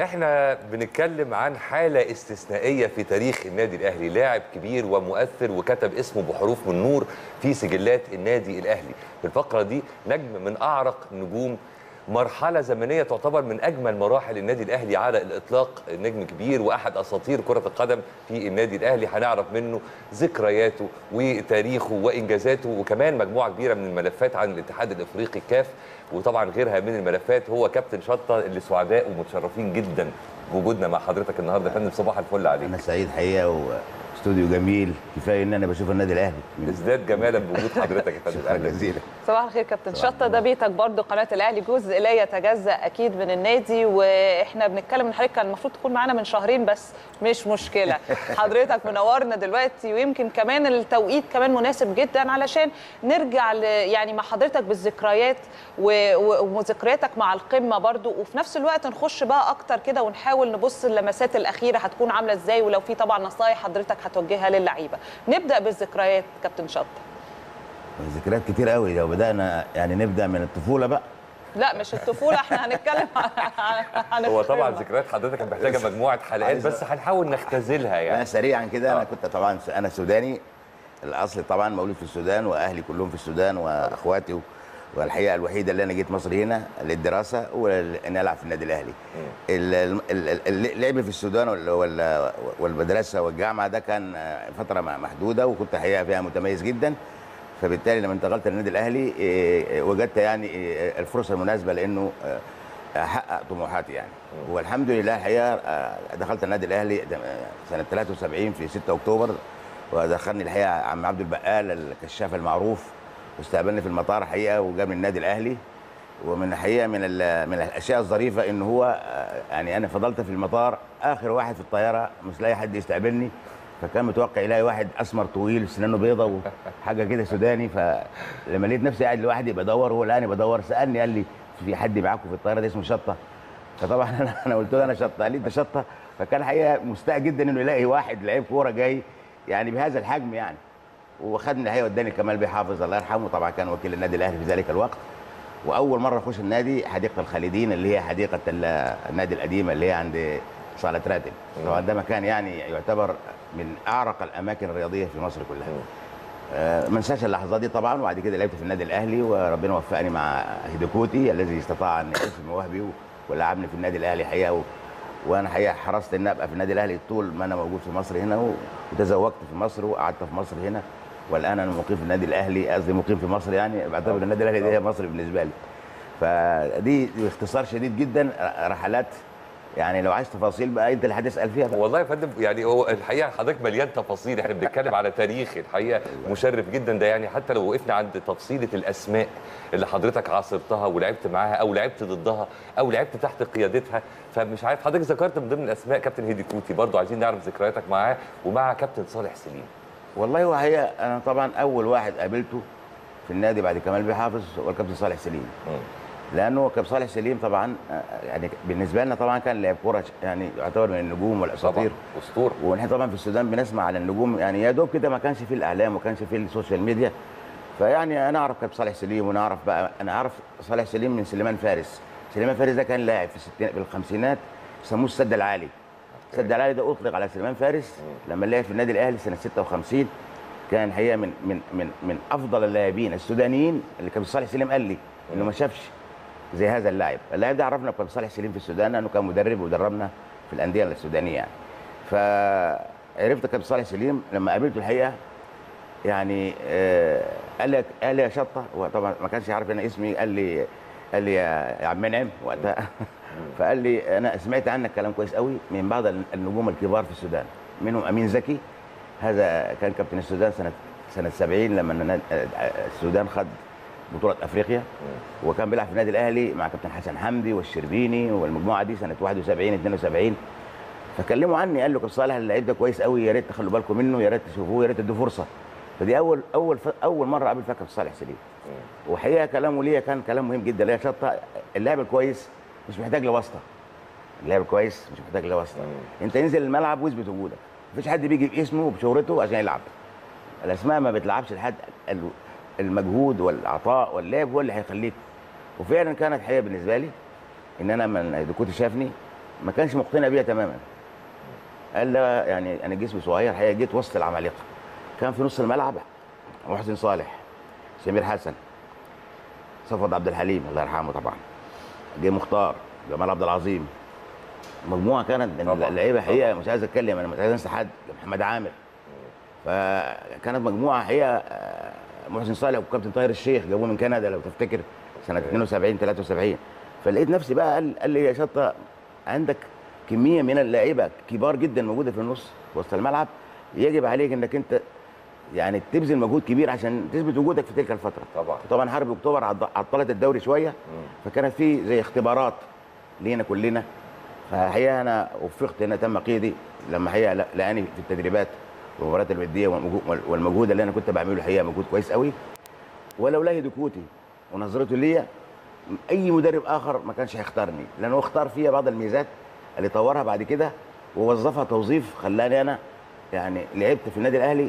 احنا بنتكلم عن حالة استثنائية في تاريخ النادي الأهلي لاعب كبير ومؤثر وكتب اسمه بحروف من نور في سجلات النادي الأهلي في الفقرة دي نجم من أعرق نجوم مرحلة زمنية تعتبر من أجمل مراحل النادي الأهلي على الإطلاق نجم كبير وأحد أساطير كرة القدم في النادي الأهلي هنعرف منه ذكرياته وتاريخه وإنجازاته وكمان مجموعة كبيرة من الملفات عن الاتحاد الإفريقي كاف وطبعا غيرها من الملفات هو كابتن شطة اللي سعداء ومتشرفين جدا بوجودنا مع حضرتك النهارده يا فندم صباح الفل عليك انا سعيد حقيقه واستوديو جميل كفايه ان انا بشوف النادي الاهلي ازداد جمالا بوجود حضرتك يا فندم شكرا أهلاً بيك. جزيلا صباح الخير كابتن صباح شطه ده بيتك برضو قناه الاهلي جزء لا يتجزا اكيد من النادي واحنا بنتكلم ان حضرتك كان المفروض تكون معانا من شهرين بس مش مشكله حضرتك منورنا دلوقتي ويمكن كمان التوقيت كمان مناسب جدا علشان نرجع ل يعني مع حضرتك بالذكريات و- و- وذكرياتك مع القمه برضو وفي نفس الوقت نخش بقى اكتر كده ونحاول نبص اللمسات الاخيره هتكون عامله ازاي ولو في طبعا نصايح حضرتك هتوجهها للعيبه نبدا بالذكريات كابتن شطه ذكريات كتير قوي لو بدانا يعني نبدا من الطفوله بقى لا مش الطفوله احنا هنتكلم عن عن هو طبعا القمة. ذكريات حضرتك كانت محتاجه مجموعه حلقات عايز- بس هنحاول نختزلها انا يعني سريعا كده آه. انا كنت طبعا انا سوداني الاصل طبعا مولود في السودان واهلي كلهم في السودان واخواتي والحقيقه الوحيده اللي انا جيت مصر هنا للدراسه وان العب في النادي الاهلي ال- ال- ال- اللعب في السودان وال- وال- والمدرسه والجامعه ده كان فتره محدوده وكنت الحقيقه فيها متميز جدا فبالتالي لما انتقلت للنادي الاهلي إيه، وجدت يعني إيه، الفرصه المناسبه لانه آه، احقق طموحاتي يعني والحمد لله الحقيقه آه، دخلت النادي الاهلي آه، سنه 73 في 6 اكتوبر ودخلني الحقيقه عم عبد البقال الكشاف المعروف واستقبلني في المطار حقيقه وجابني النادي الاهلي ومن الحقيقه من ال- من الاشياء الظريفه ان هو آه، يعني انا فضلت في المطار اخر واحد في الطياره مش لاقي حد يستقبلني فكان متوقع يلاقي واحد اسمر طويل سنانه بيضه وحاجه كده سوداني فلما لقيت نفسي قاعد لوحدي بدور هو لقاني بدور سالني قال لي في حد معاكم في الطياره ده اسمه شطه فطبعا انا انا قلت له انا شطه قال لي انت شطه فكان الحقيقه مستاء جدا انه يلاقي واحد لعيب كوره جاي يعني بهذا الحجم يعني وخدني الحقيقه وداني كمال بيه حافظ الله يرحمه طبعا كان وكيل النادي الاهلي في ذلك الوقت واول مره اخش النادي حديقه الخالدين اللي هي حديقه ال- النادي القديمه اللي هي عند صاله راتب طبعا ده مكان يعني يعتبر من اعرق الاماكن الرياضيه في مصر كلها آه، ما انساش اللحظات دي طبعا وبعد كده لعبت في النادي الاهلي وربنا وفقني مع هيدوكوتي الذي استطاع ان يعرف مواهبي و- ولعبني في النادي الاهلي حقيقه و... وانا حقيقه حرصت ان ابقى في النادي الاهلي طول ما انا موجود في مصر هنا و... وتزوجت في مصر وقعدت في مصر هنا والان انا مقيم في النادي الاهلي قصدي مقيم في مصر يعني بعتبر النادي الاهلي دي هي مصر بالنسبه لي فدي باختصار شديد جدا رحلات يعني لو عايز تفاصيل بقى انت اللي هتسال فيها بقى. والله يا فندم يعني هو الحقيقه حضرتك مليان تفاصيل احنا بنتكلم على تاريخ الحقيقه مشرف جدا ده يعني حتى لو وقفنا عند تفصيله الاسماء اللي حضرتك عاصرتها ولعبت معاها او لعبت ضدها او لعبت تحت قيادتها فمش عارف حضرتك ذكرت من ضمن الاسماء كابتن هيدي كوتي برضو عايزين نعرف ذكرياتك معاه ومع كابتن صالح سليم والله هو هي انا طبعا اول واحد قابلته في النادي بعد كمال بيه حافظ هو الكابتن صالح سليم لانه كابتن صالح سليم طبعا آه، يعني بالنسبه لنا طبعا كان لاعب كوره يعني يعتبر من النجوم طبعا والاساطير اسطوره ونحن طبعا في السودان بنسمع على النجوم يعني يا دوب كده ما كانش فيه الاعلام وما كانش فيه السوشيال ميديا فيعني انا اعرف كابتن صالح سليم وانا اعرف بقى انا اعرف صالح سليم من سليمان فارس سليمان فارس ده كان لاعب في الستين في الخمسينات يسموه السد العالي السد العالي ده اطلق على سليمان فارس لما لعب في النادي الاهلي سنه 56 كان الحقيقه من من من من افضل اللاعبين السودانيين اللي كابتن صالح سليم قال لي انه ما شافش زي هذا اللاعب اللاعب ده عرفنا بكابتن صالح سليم في السودان لانه كان مدرب ودربنا في الانديه السودانيه يعني فعرفت كابتن صالح سليم لما قابلته الحقيقه يعني آه قال لي قال لي يا شطه هو طبعا ما كانش يعرف انا اسمي قال لي قال لي يا يا عم منعم وقتها فقال لي انا سمعت عنك كلام كويس قوي من بعض النجوم الكبار في السودان منهم امين زكي هذا كان كابتن السودان سنه سنه 70 لما النا- السودان خد بطوله افريقيا وكان بيلعب في النادي الاهلي مع كابتن حسن حمدي والشربيني والمجموعه دي سنه 71 72 فكلموا عني قال له كابتن صالح اللعيب ده كويس قوي يا ريت تخلوا بالكم منه يا ريت تشوفوه يا ريت تدوا فرصه فدي اول اول ف... اول مره قابل فيها كابتن صالح سليم وحقيقه كلامه ليا كان كلام مهم جدا ليا شطه اللاعب الكويس مش محتاج لواسطه اللاعب الكويس مش محتاج لواسطه انت انزل الملعب واثبت وجودك مفيش حد بيجي باسمه وبشهرته عشان يلعب الاسماء ما بتلعبش لحد ال- المجهود والعطاء واللعب هو اللي هيخليك وفعلا كانت حقيقه بالنسبه لي ان انا من دكوتي شافني ما كانش مقتنع بيها تماما قال لا يعني انا جسمي صغير الحقيقه جيت وسط العمالقه كان في نص الملعب محسن صالح سمير حسن صفوت عبد الحليم الله يرحمه طبعا جه مختار جمال عبد العظيم مجموعه كانت من طبعاً. اللعيبه حقيقه مش عايز اتكلم انا مش عايز انسى حد محمد عامر فكانت مجموعه هي آه، محسن صالح وكابتن طاهر الشيخ جابوه من كندا لو تفتكر سنه 72 73 فلقيت نفسي بقى قال, قال لي يا شطه عندك كميه من اللعيبه كبار جدا موجوده في النص وسط الملعب يجب عليك انك انت يعني تبذل مجهود كبير عشان تثبت وجودك في تلك الفتره طبعا طبعا حرب اكتوبر عض- عطلت الدوري شويه فكانت في زي اختبارات لينا كلنا فالحقيقه انا وفقت ان تم قيدي لما هي لقاني في التدريبات والمباريات الوديه والمجهو- والمجهود اللي انا كنت بعمله الحقيقه مجهود كويس قوي ولولا هدوكوتي ونظرته ليا اي مدرب اخر ما كانش هيختارني لانه اختار فيها بعض الميزات اللي طورها بعد كده ووظفها توظيف خلاني انا يعني لعبت في النادي الاهلي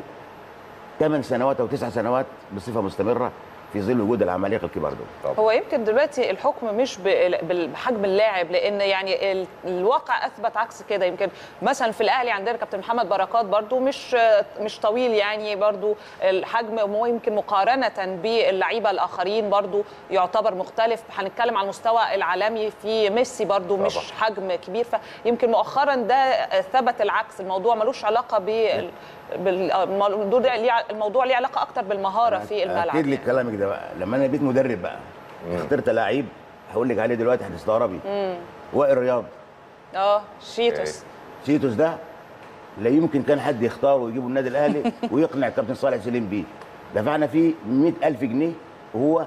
ثمان سنوات او تسع سنوات بصفه مستمره في ظل وجود العمالقه الكبار دول هو يمكن دلوقتي الحكم مش بال- بال- بحجم اللاعب لان يعني ال- الواقع اثبت عكس كده يمكن مثلا في الاهلي عندنا كابتن محمد بركات برضو مش مش طويل يعني برضو الحجم هو يمكن مقارنه باللعيبه الاخرين برضو يعتبر مختلف هنتكلم على المستوى العالمي في ميسي برضو طبعا. مش حجم كبير فيمكن مؤخرا ده ثبت العكس الموضوع ملوش علاقه بال بال- الموضوع ده ليه الموضوع ليه علاقه اكتر بالمهاره في الملعب اكيد لك يعني. كلامك ده بقى لما انا بقيت مدرب بقى اخترت لعيب هقول لك عليه دلوقتي هتستغربي وائل رياض اه شيتوس سيتوس ده لا يمكن كان حد يختاره ويجيبه النادي الاهلي ويقنع الكابتن صالح سليم بيه دفعنا فيه 100000 جنيه وهو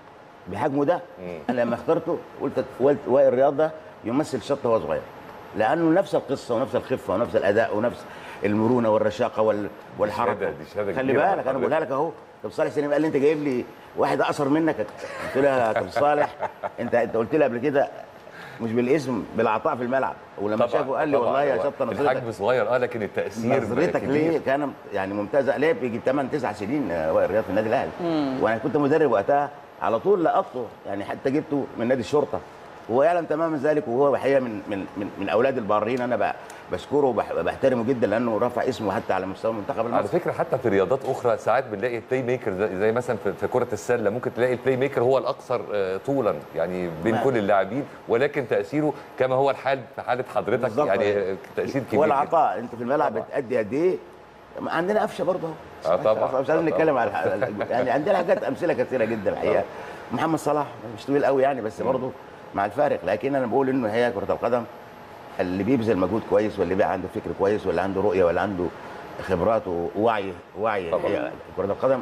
بحجمه ده انا لما اخترته قلت قلت وائل رياض ده يمثل شطه وهو صغير لانه نفس القصه ونفس الخفه ونفس الاداء ونفس المرونه والرشاقه وال... والحركه شهادة- دي شهادة خلي كبيرة بالك انا بقولها لك اهو طب صالح سليم قال لي انت جايب لي واحد اقصر منك قلت له يا كابتن صالح انت انت قلت لي قبل كده مش بالاسم بالعطاء في الملعب ولما طبعاً، شافه قال لي طبعاً. والله يا هو شطه نظرتك الحجم صغير اه لكن التاثير نظرتك كبير. ليه كان يعني ممتازه لعب يجي 8 9 سنين آه، وائل رياض في النادي الاهلي وانا كنت مدرب وقتها على طول لقطته يعني حتى جبته من نادي الشرطه وهو يعلم تماما ذلك وهو الحقيقه من من من, من اولاد البارين انا ب- بشكره وبحترمه جدا لانه رفع اسمه حتى على مستوى المنتخب على المصري فكره حتى في رياضات اخرى ساعات بنلاقي البلاي ميكر زي, زي مثلا في, في كره السله ممكن تلاقي البلاي ميكر هو الاكثر آه، طولا يعني بين نعم. كل اللاعبين ولكن تاثيره كما هو الحال في حاله حضرتك بالظبط. يعني آه، تاثير كبير جداً. والعطاء انت في الملعب طبعاً. بتأدي قد ايه عندنا قفشه برضه آه طبعاً. مش لازم آه نتكلم طبعاً. على يعني عندنا حاجات امثله كثيره جدا الحقيقه محمد صلاح مش طويل قوي يعني بس برضه مع الفارق لكن انا بقول انه هي كره القدم اللي بيبذل مجهود كويس واللي بقى عنده فكر كويس واللي عنده رؤيه واللي عنده خبرات ووعي وعي طبعاً. هي كره القدم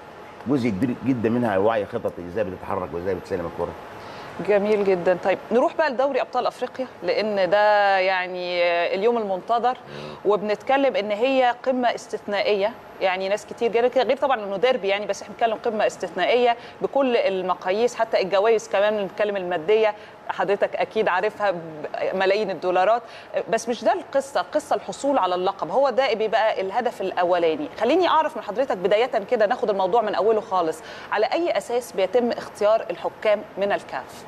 جزء كبير جدا منها وعي خططي ازاي بتتحرك وازاي بتسلم الكره جميل جدا طيب نروح بقى لدوري ابطال افريقيا لان ده يعني اليوم المنتظر وبنتكلم ان هي قمه استثنائيه يعني ناس كتير جدا غير طبعا انه ديربي يعني بس احنا بنتكلم قمه استثنائيه بكل المقاييس حتى الجوائز كمان بنتكلم الماديه حضرتك اكيد عارفها ملايين الدولارات بس مش ده القصه القصه الحصول على اللقب هو ده بيبقى الهدف الاولاني خليني اعرف من حضرتك بدايه كده ناخد الموضوع من اوله خالص على اي اساس بيتم اختيار الحكام من الكاف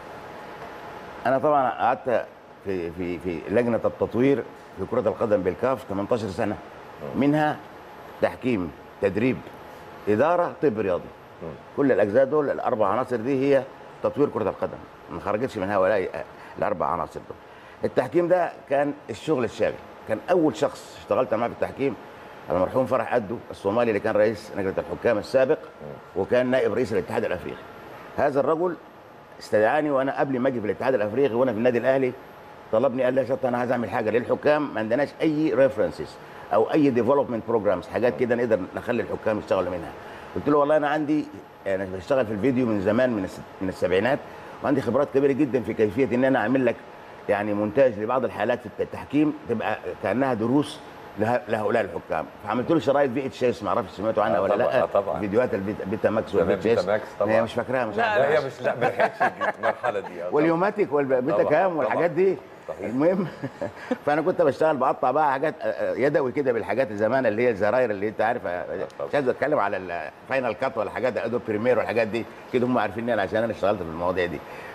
انا طبعا قعدت في في في لجنه التطوير في كره القدم بالكاف 18 سنه منها تحكيم تدريب اداره طب رياضي كل الاجزاء دول الاربع عناصر دي هي تطوير كره القدم ما خرجتش من هؤلاء الاربع عناصر دول التحكيم ده كان الشغل الشاغل كان اول شخص اشتغلت معاه في التحكيم المرحوم فرح أدو الصومالي اللي كان رئيس لجنه الحكام السابق وكان نائب رئيس الاتحاد الافريقي هذا الرجل استدعاني وانا قبل ما اجي في الاتحاد الافريقي وانا في النادي الاهلي طلبني قال لي يا شط انا عايز اعمل حاجه للحكام ما عندناش اي ريفرنسز او اي ديفلوبمنت بروجرامز حاجات كده نقدر نخلي الحكام يشتغلوا منها قلت له والله انا عندي انا بشتغل في الفيديو من زمان من الس- من السبعينات وعندي خبرات كبيره جدا في كيفيه ان انا اعمل لك يعني مونتاج لبعض الحالات في التحكيم تبقى كانها دروس له- لهؤلاء الحكام فعملت له شرايط في اتش اس ما اعرفش سمعتوا عنها آه ولا طبعاً، لا آه طبعاً. فيديوهات البيتا بيتا ماكس تمام، والفي بيتا ماكس طبعاً. هي مش فاكراها مش لا، عارف لا هي مش لا ما لحقتش المرحله دي آه، طبعاً. واليوماتيك والبيتا طبعاً، كام طبعاً. والحاجات دي صحيح. المهم فانا كنت بشتغل بقطع بقى حاجات آه، آه، يدوي كده بالحاجات زمان اللي هي الزراير اللي انت عارف آه، طبعاً. مش عايز اتكلم على الفاينل كات ولا حاجات ادوب بريمير والحاجات دي كده هم عارفيني انا عشان انا اشتغلت في المواضيع دي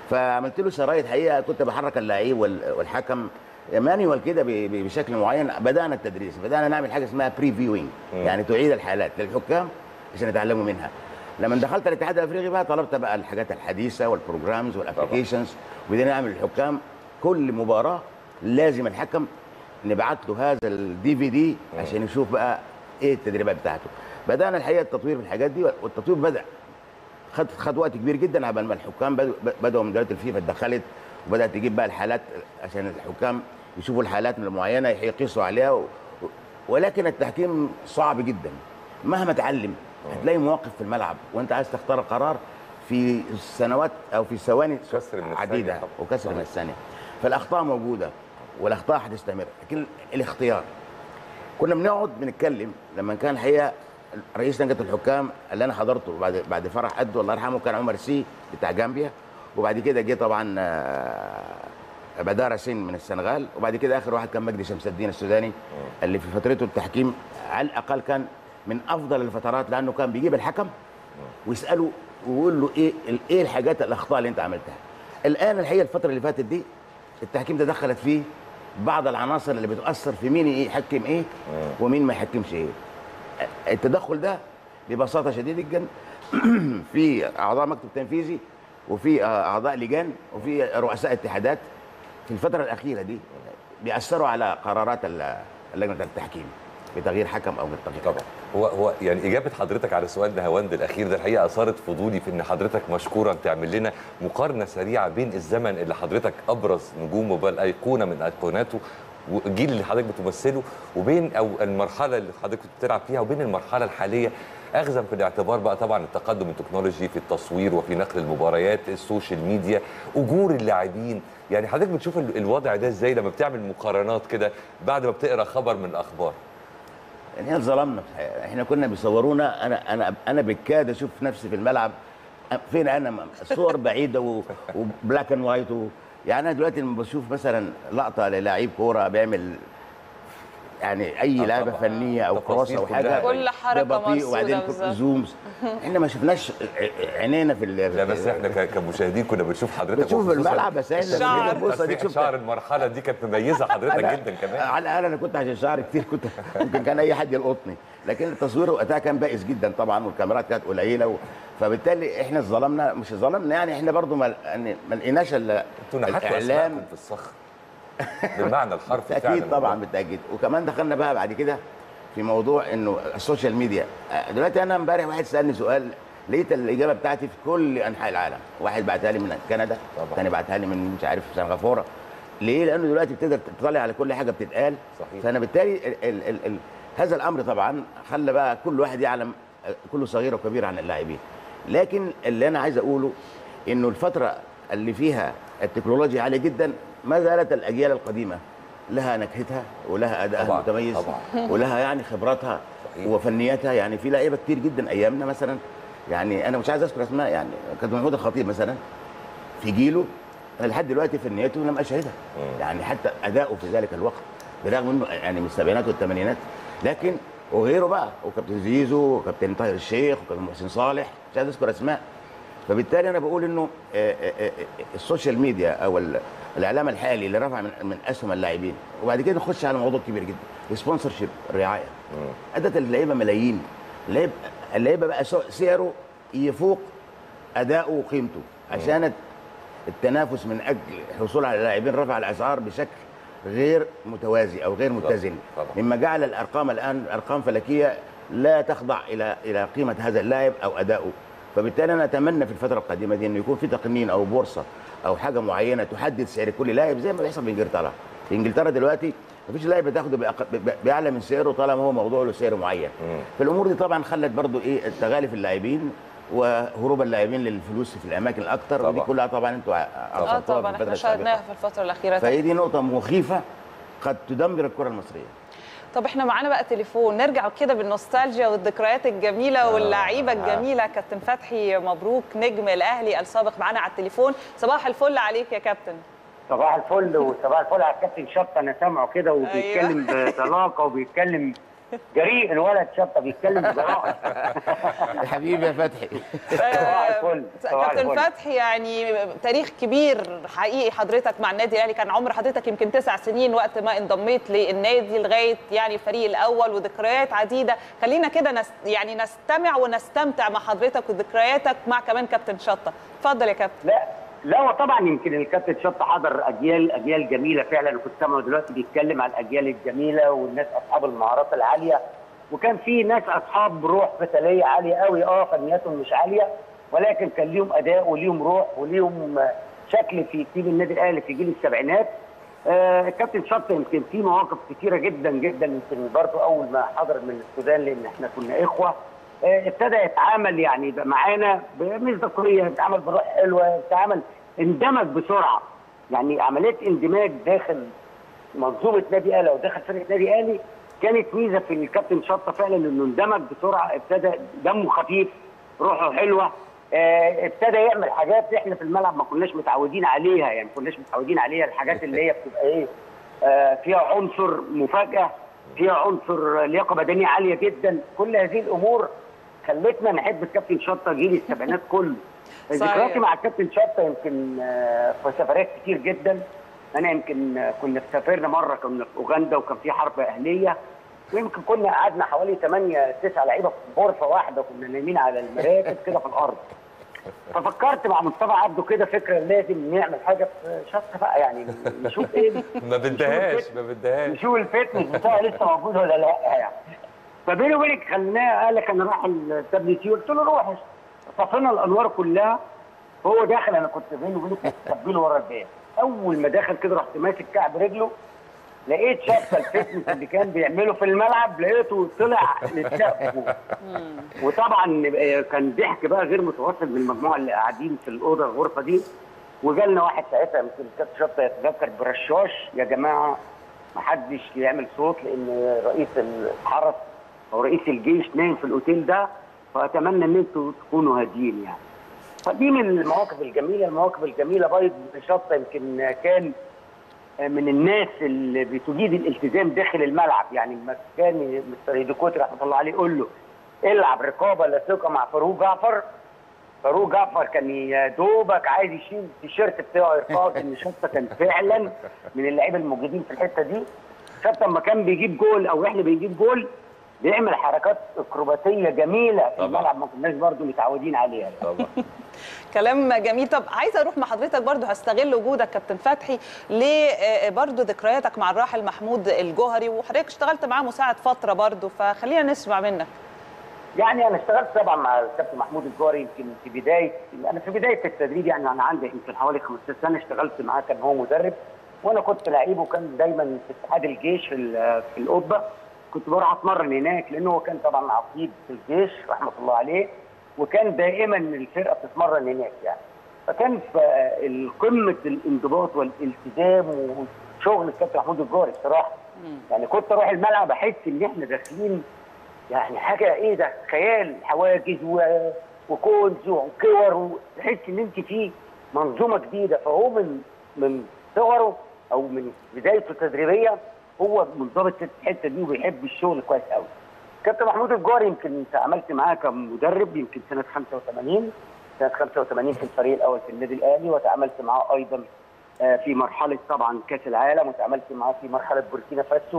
فعملت له شرايط حقيقه كنت بحرك اللعيب وال- والحكم مانيوال كده ب- ب- بشكل معين بدانا التدريس بدانا نعمل حاجه اسمها بري فيوينج يعني تعيد الحالات للحكام عشان يتعلموا منها لما دخلت الاتحاد الافريقي بقى طلبت بقى الحاجات الحديثه والبروجرامز والابلكيشنز وبدينا نعمل للحكام كل مباراه لازم الحكم نبعت له هذا الدي في دي عشان يشوف بقى ايه التدريبات بتاعته بدانا الحقيقه التطوير في الحاجات دي والتطوير بدا خد خد وقت كبير جدا قبل ما الحكام بدأوا بدأوا من دلوقتي الفيفا اتدخلت وبدات تجيب بقى الحالات عشان الحكام يشوفوا الحالات المعينه يقيسوا عليها و... ولكن التحكيم صعب جدا مهما تعلم هتلاقي مواقف في الملعب وانت عايز تختار قرار في سنوات او في ثواني كسر من الثانية عديده طبعا. وكسر من الثانيه فالاخطاء موجوده والاخطاء هتستمر لكن الاختيار كنا بنقعد بنتكلم لما كان الحقيقه رئيس لجنه الحكام اللي انا حضرته بعد بعد فرح قد الله يرحمه كان عمر سي بتاع جامبيا وبعد كده جه طبعا آه، بدار سين من السنغال وبعد كده اخر واحد كان مجدي شمس الدين السوداني اللي في فترته التحكيم على الاقل كان من افضل الفترات لانه كان بيجيب الحكم ويساله ويقول له ايه ايه الحاجات الاخطاء اللي انت عملتها الان الحقيقه الفتره اللي فاتت دي التحكيم ده دخلت فيه بعض العناصر اللي بتاثر في مين يحكم ايه ومين ما يحكمش ايه التدخل ده ببساطه شديده جدا في اعضاء مكتب تنفيذي وفي اعضاء لجان وفي رؤساء اتحادات في الفتره الاخيره دي بيأثروا على قرارات ال- لجنه التحكيم بتغيير حكم او بالتغيير طبعا هو هو يعني اجابه حضرتك على سؤال نهاوند الاخير ده الحقيقه اثارت فضولي في ان حضرتك مشكورا تعمل لنا مقارنه سريعه بين الزمن اللي حضرتك ابرز نجومه بل ايقونه من ايقوناته والجيل اللي حضرتك بتمثله وبين او المرحله اللي حضرتك كنت بتلعب فيها وبين المرحله الحاليه اخذا في الاعتبار بقى طبعا التقدم التكنولوجي في التصوير وفي نقل المباريات السوشيال ميديا اجور اللاعبين يعني حضرتك بتشوف ال- الوضع ده ازاي لما بتعمل مقارنات كده بعد ما بتقرا خبر من الاخبار يعني احنا اتظلمنا في الحقيقة. احنا كنا بيصورونا انا انا انا بالكاد اشوف نفسي في الملعب فين انا الصور بعيده و- وبلاك اند وايت و... يعني انا دلوقتي لما بشوف مثلا لقطه للاعيب كوره بيعمل يعني اي آه لعبه طبعاً. فنيه او التفاصيل كروس او كلها. حاجه كل حركة ببطيء مرصودة وبعدين بالظبط. زومز احنا ما شفناش ع- عينينا في ال- لا بس احنا ك- كمشاهدين كنا بنشوف حضرتك بتشوف وخصوصاً الملعب بس احنا الشعر. بص بس اديك شفت شعر المرحله دي كانت مميزه حضرتك أنا- جدا كمان على الاقل انا كنت عشان شعري كتير كنت ممكن كان اي حد يلقطني لكن التصوير وقتها كان بائس جدا طبعا والكاميرات كانت قليله و... فبالتالي احنا اتظلمنا مش ظلمنا يعني احنا برضو ما يعني ما لقيناش الا انتوا نحتوا اسمائكم في الصخر بالمعنى الحرفي فعلا بالتاكيد طبعا بالتاكيد وكمان دخلنا بقى بعد كده في موضوع انه السوشيال ميديا آه، دلوقتي انا امبارح واحد سالني سؤال لقيت الاجابه بتاعتي في كل انحاء العالم واحد بعتها لي من كندا طبعا. ثاني بعتها لي من مش عارف سنغافوره ليه لانه دلوقتي بتقدر تطلع على كل حاجه بتتقال صحيح. فانا بالتالي ال ال ال ال هذا الامر طبعا خلى بقى كل واحد يعلم آه، كل صغير وكبير عن اللاعبين لكن اللي انا عايز اقوله انه الفتره اللي فيها التكنولوجيا عاليه جدا ما زالت الاجيال القديمه لها نكهتها ولها ادائها طبعاً، المتميز طبعاً. ولها يعني خبراتها صحيح. وفنياتها يعني في لعيبه كتير جدا ايامنا مثلا يعني انا مش عايز اذكر اسماء يعني كان محمود الخطيب مثلا في جيله انا لحد دلوقتي فنياته لم اشهدها يعني حتى اداؤه في ذلك الوقت برغم انه يعني من السبعينات والثمانينات لكن وغيره بقى وكابتن زيزو وكابتن طاهر الشيخ وكابتن محسن صالح مش عايز اذكر اسماء فبالتالي انا بقول انه آه، آه، آه، السوشيال ميديا او ال- الاعلام الحالي اللي رفع من من اسهم اللاعبين وبعد كده نخش على موضوع كبير جدا السبونسر شيب الرعايه ادت اللعيبه ملايين اللعيب اللعيبه بقى سو- سعره يفوق اداؤه وقيمته عشان التنافس من اجل الحصول على لاعبين رفع الاسعار بشكل غير متوازي او غير متزن طبعاً. مما جعل الارقام الان ارقام فلكيه لا تخضع الى الى قيمه هذا اللاعب او ادائه فبالتالي انا اتمنى في الفتره القادمه دي انه يكون في تقنين او بورصه او حاجه معينه تحدد سعر كل لاعب زي ما بيحصل في انجلترا في انجلترا دلوقتي مفيش لاعب بتاخده بأق- ب- باعلى من سعره طالما هو موضوع له سعر معين فالامور دي طبعا خلت برضو ايه التغالي في اللاعبين وهروب اللاعبين للفلوس في الاماكن الاكثر ودي طبعا. كلها طبعا انتوا اه عرفتوها في طبعا الفترة احنا السابقة. شاهدناها في الفتره الاخيره فهي دي نقطه مخيفه قد تدمر الكره المصريه طب احنا معانا بقى تليفون نرجع كده بالنوستالجيا والذكريات الجميله واللعيبه الجميله كابتن فتحي مبروك نجم الاهلي السابق معانا على التليفون صباح الفل عليك يا كابتن صباح الفل وصباح الفل على الكابتن شطه انا سامعه كده وبيتكلم بطلاقه وبيتكلم جريء الولد شطه بيتكلم بجراءه حبيبي يا فتحي صباح الفل، صباح كابتن الفل. فتحي يعني تاريخ كبير حقيقي حضرتك مع النادي الاهلي كان عمر حضرتك يمكن تسع سنين وقت ما انضميت للنادي لغايه يعني الفريق الاول وذكريات عديده خلينا كده نس يعني نستمع ونستمتع مع حضرتك وذكرياتك مع كمان كابتن شطه اتفضل يا كابتن لا لا هو طبعا يمكن الكابتن شط حضر اجيال اجيال جميله فعلا وكنت سامعه دلوقتي بيتكلم عن الاجيال الجميله والناس اصحاب المهارات العاليه وكان في ناس اصحاب روح قتاليه عاليه قوي اه فنياتهم مش عاليه ولكن كان ليهم اداء وليهم روح وليهم آه، شكل في تيم النادي الاهلي في جيل السبعينات آه، الكابتن شط يمكن في مواقف كتيره جدا جدا يمكن برضه اول ما حضر من السودان لان احنا كنا اخوه آه، ابتدى يتعامل يعني يبقى معانا بمصداقيه يتعامل بروح حلوه يتعامل اندمج بسرعه يعني عمليه اندماج داخل منظومه نادي اهلي او داخل فرقه نادي اهلي كانت ميزه في الكابتن شطه فعلا انه اندمج بسرعه ابتدى دمه خفيف روحه حلوه آه، ابتدى يعمل حاجات احنا في الملعب ما كناش متعودين عليها يعني ما كناش متعودين عليها الحاجات اللي هي بتبقى ايه آه، فيها عنصر مفاجاه فيها عنصر لياقه بدنيه عاليه جدا كل هذه الامور خلتنا نحب الكابتن شطه جيل السبعينات كله صحيح. ذكرياتي مع الكابتن شطه يمكن آه، في سفرات كتير جدا انا يمكن آه، كنا سافرنا مره كنا في اوغندا وكان في حرب اهليه ويمكن كنا قعدنا حوالي 8 9 لعيبه في غرفه واحده كنا نايمين على المراكب كده في الارض ففكرت مع مصطفى عبده كده فكره لازم نعمل حاجه في شط بقى يعني نشوف ايه ما بدهاش ما بدهاش نشوف الفتنس بتاعه لسه موجود ولا لا يعني فبيني وبينك خليناه قال لك انا رايح الدبليو تي قلت له روح طفينا الانوار كلها هو داخل انا كنت بيني وبينك مستقبله ورا الباب اول ما دخل كده رحت ماسك كعب رجله لقيت شفه الفتنس اللي كان بيعمله في الملعب لقيته طلع للسقف وطبعا آه، كان ضحك بقى غير متواصل من المجموعه اللي قاعدين في الاوضه الغرفه دي وجالنا واحد ساعتها يمكن كابتن شطه يتذكر برشاش يا جماعه ما حدش يعمل صوت لان رئيس الحرس او رئيس الجيش نايم في الاوتيل ده فاتمنى ان انتوا تكونوا هاديين يعني فدي من المواقف الجميله المواقف الجميله بايض شطه يمكن كان من الناس اللي بتجيد الالتزام داخل الملعب يعني لما كان مستر هيديكوتي رحمه الله عليه يقول له العب رقابه لا ثقه مع فاروق جعفر فاروق جعفر كان يا دوبك عايز يشيل التيشيرت بتاعه يرفعه ان شطه كان فعلا من اللعيبه الموجودين في الحته دي شطه لما كان بيجيب جول او احنا بنجيب جول بيعمل حركات اكروباتيه جميله في طبعا. الملعب ما كناش برضو متعودين عليها طبعا كلام جميل طب عايزه اروح مع حضرتك برضو هستغل وجودك كابتن فتحي ليه برضو ذكرياتك مع الراحل محمود الجوهري وحضرتك اشتغلت معاه مساعد فتره برضو فخلينا نسمع منك يعني انا اشتغلت طبعا مع الكابتن محمود الجوهري يمكن في بدايه انا في بدايه التدريب يعني انا عندي يمكن حوالي 15 سنه اشتغلت معاه كان هو مدرب وانا كنت لعيب وكان دايما في اتحاد الجيش في ال- في القبه كنت بروح اتمرن هناك لانه هو كان طبعا عقيد في الجيش رحمه الله عليه وكان دائما الفرقه بتتمرن هناك يعني فكان في قمه الانضباط والالتزام وشغل الكابتن محمود الجوهري الصراحه يعني كنت اروح الملعب احس ان احنا داخلين يعني حاجه ايه ده خيال حواجز و... وكونز وكور تحس ان انت في منظومه جديده فهو من من صغره او من بدايته التدريبيه هو منضبط في الحته دي وبيحب الشغل كويس قوي. كابتن محمود الجوهري يمكن تعاملت معاه كمدرب يمكن سنه 85 سنه 85 في الفريق الاول في النادي الاهلي وتعاملت معاه ايضا آه، في مرحله طبعا كاس العالم وتعاملت معاه في مرحله بوركينا فاسو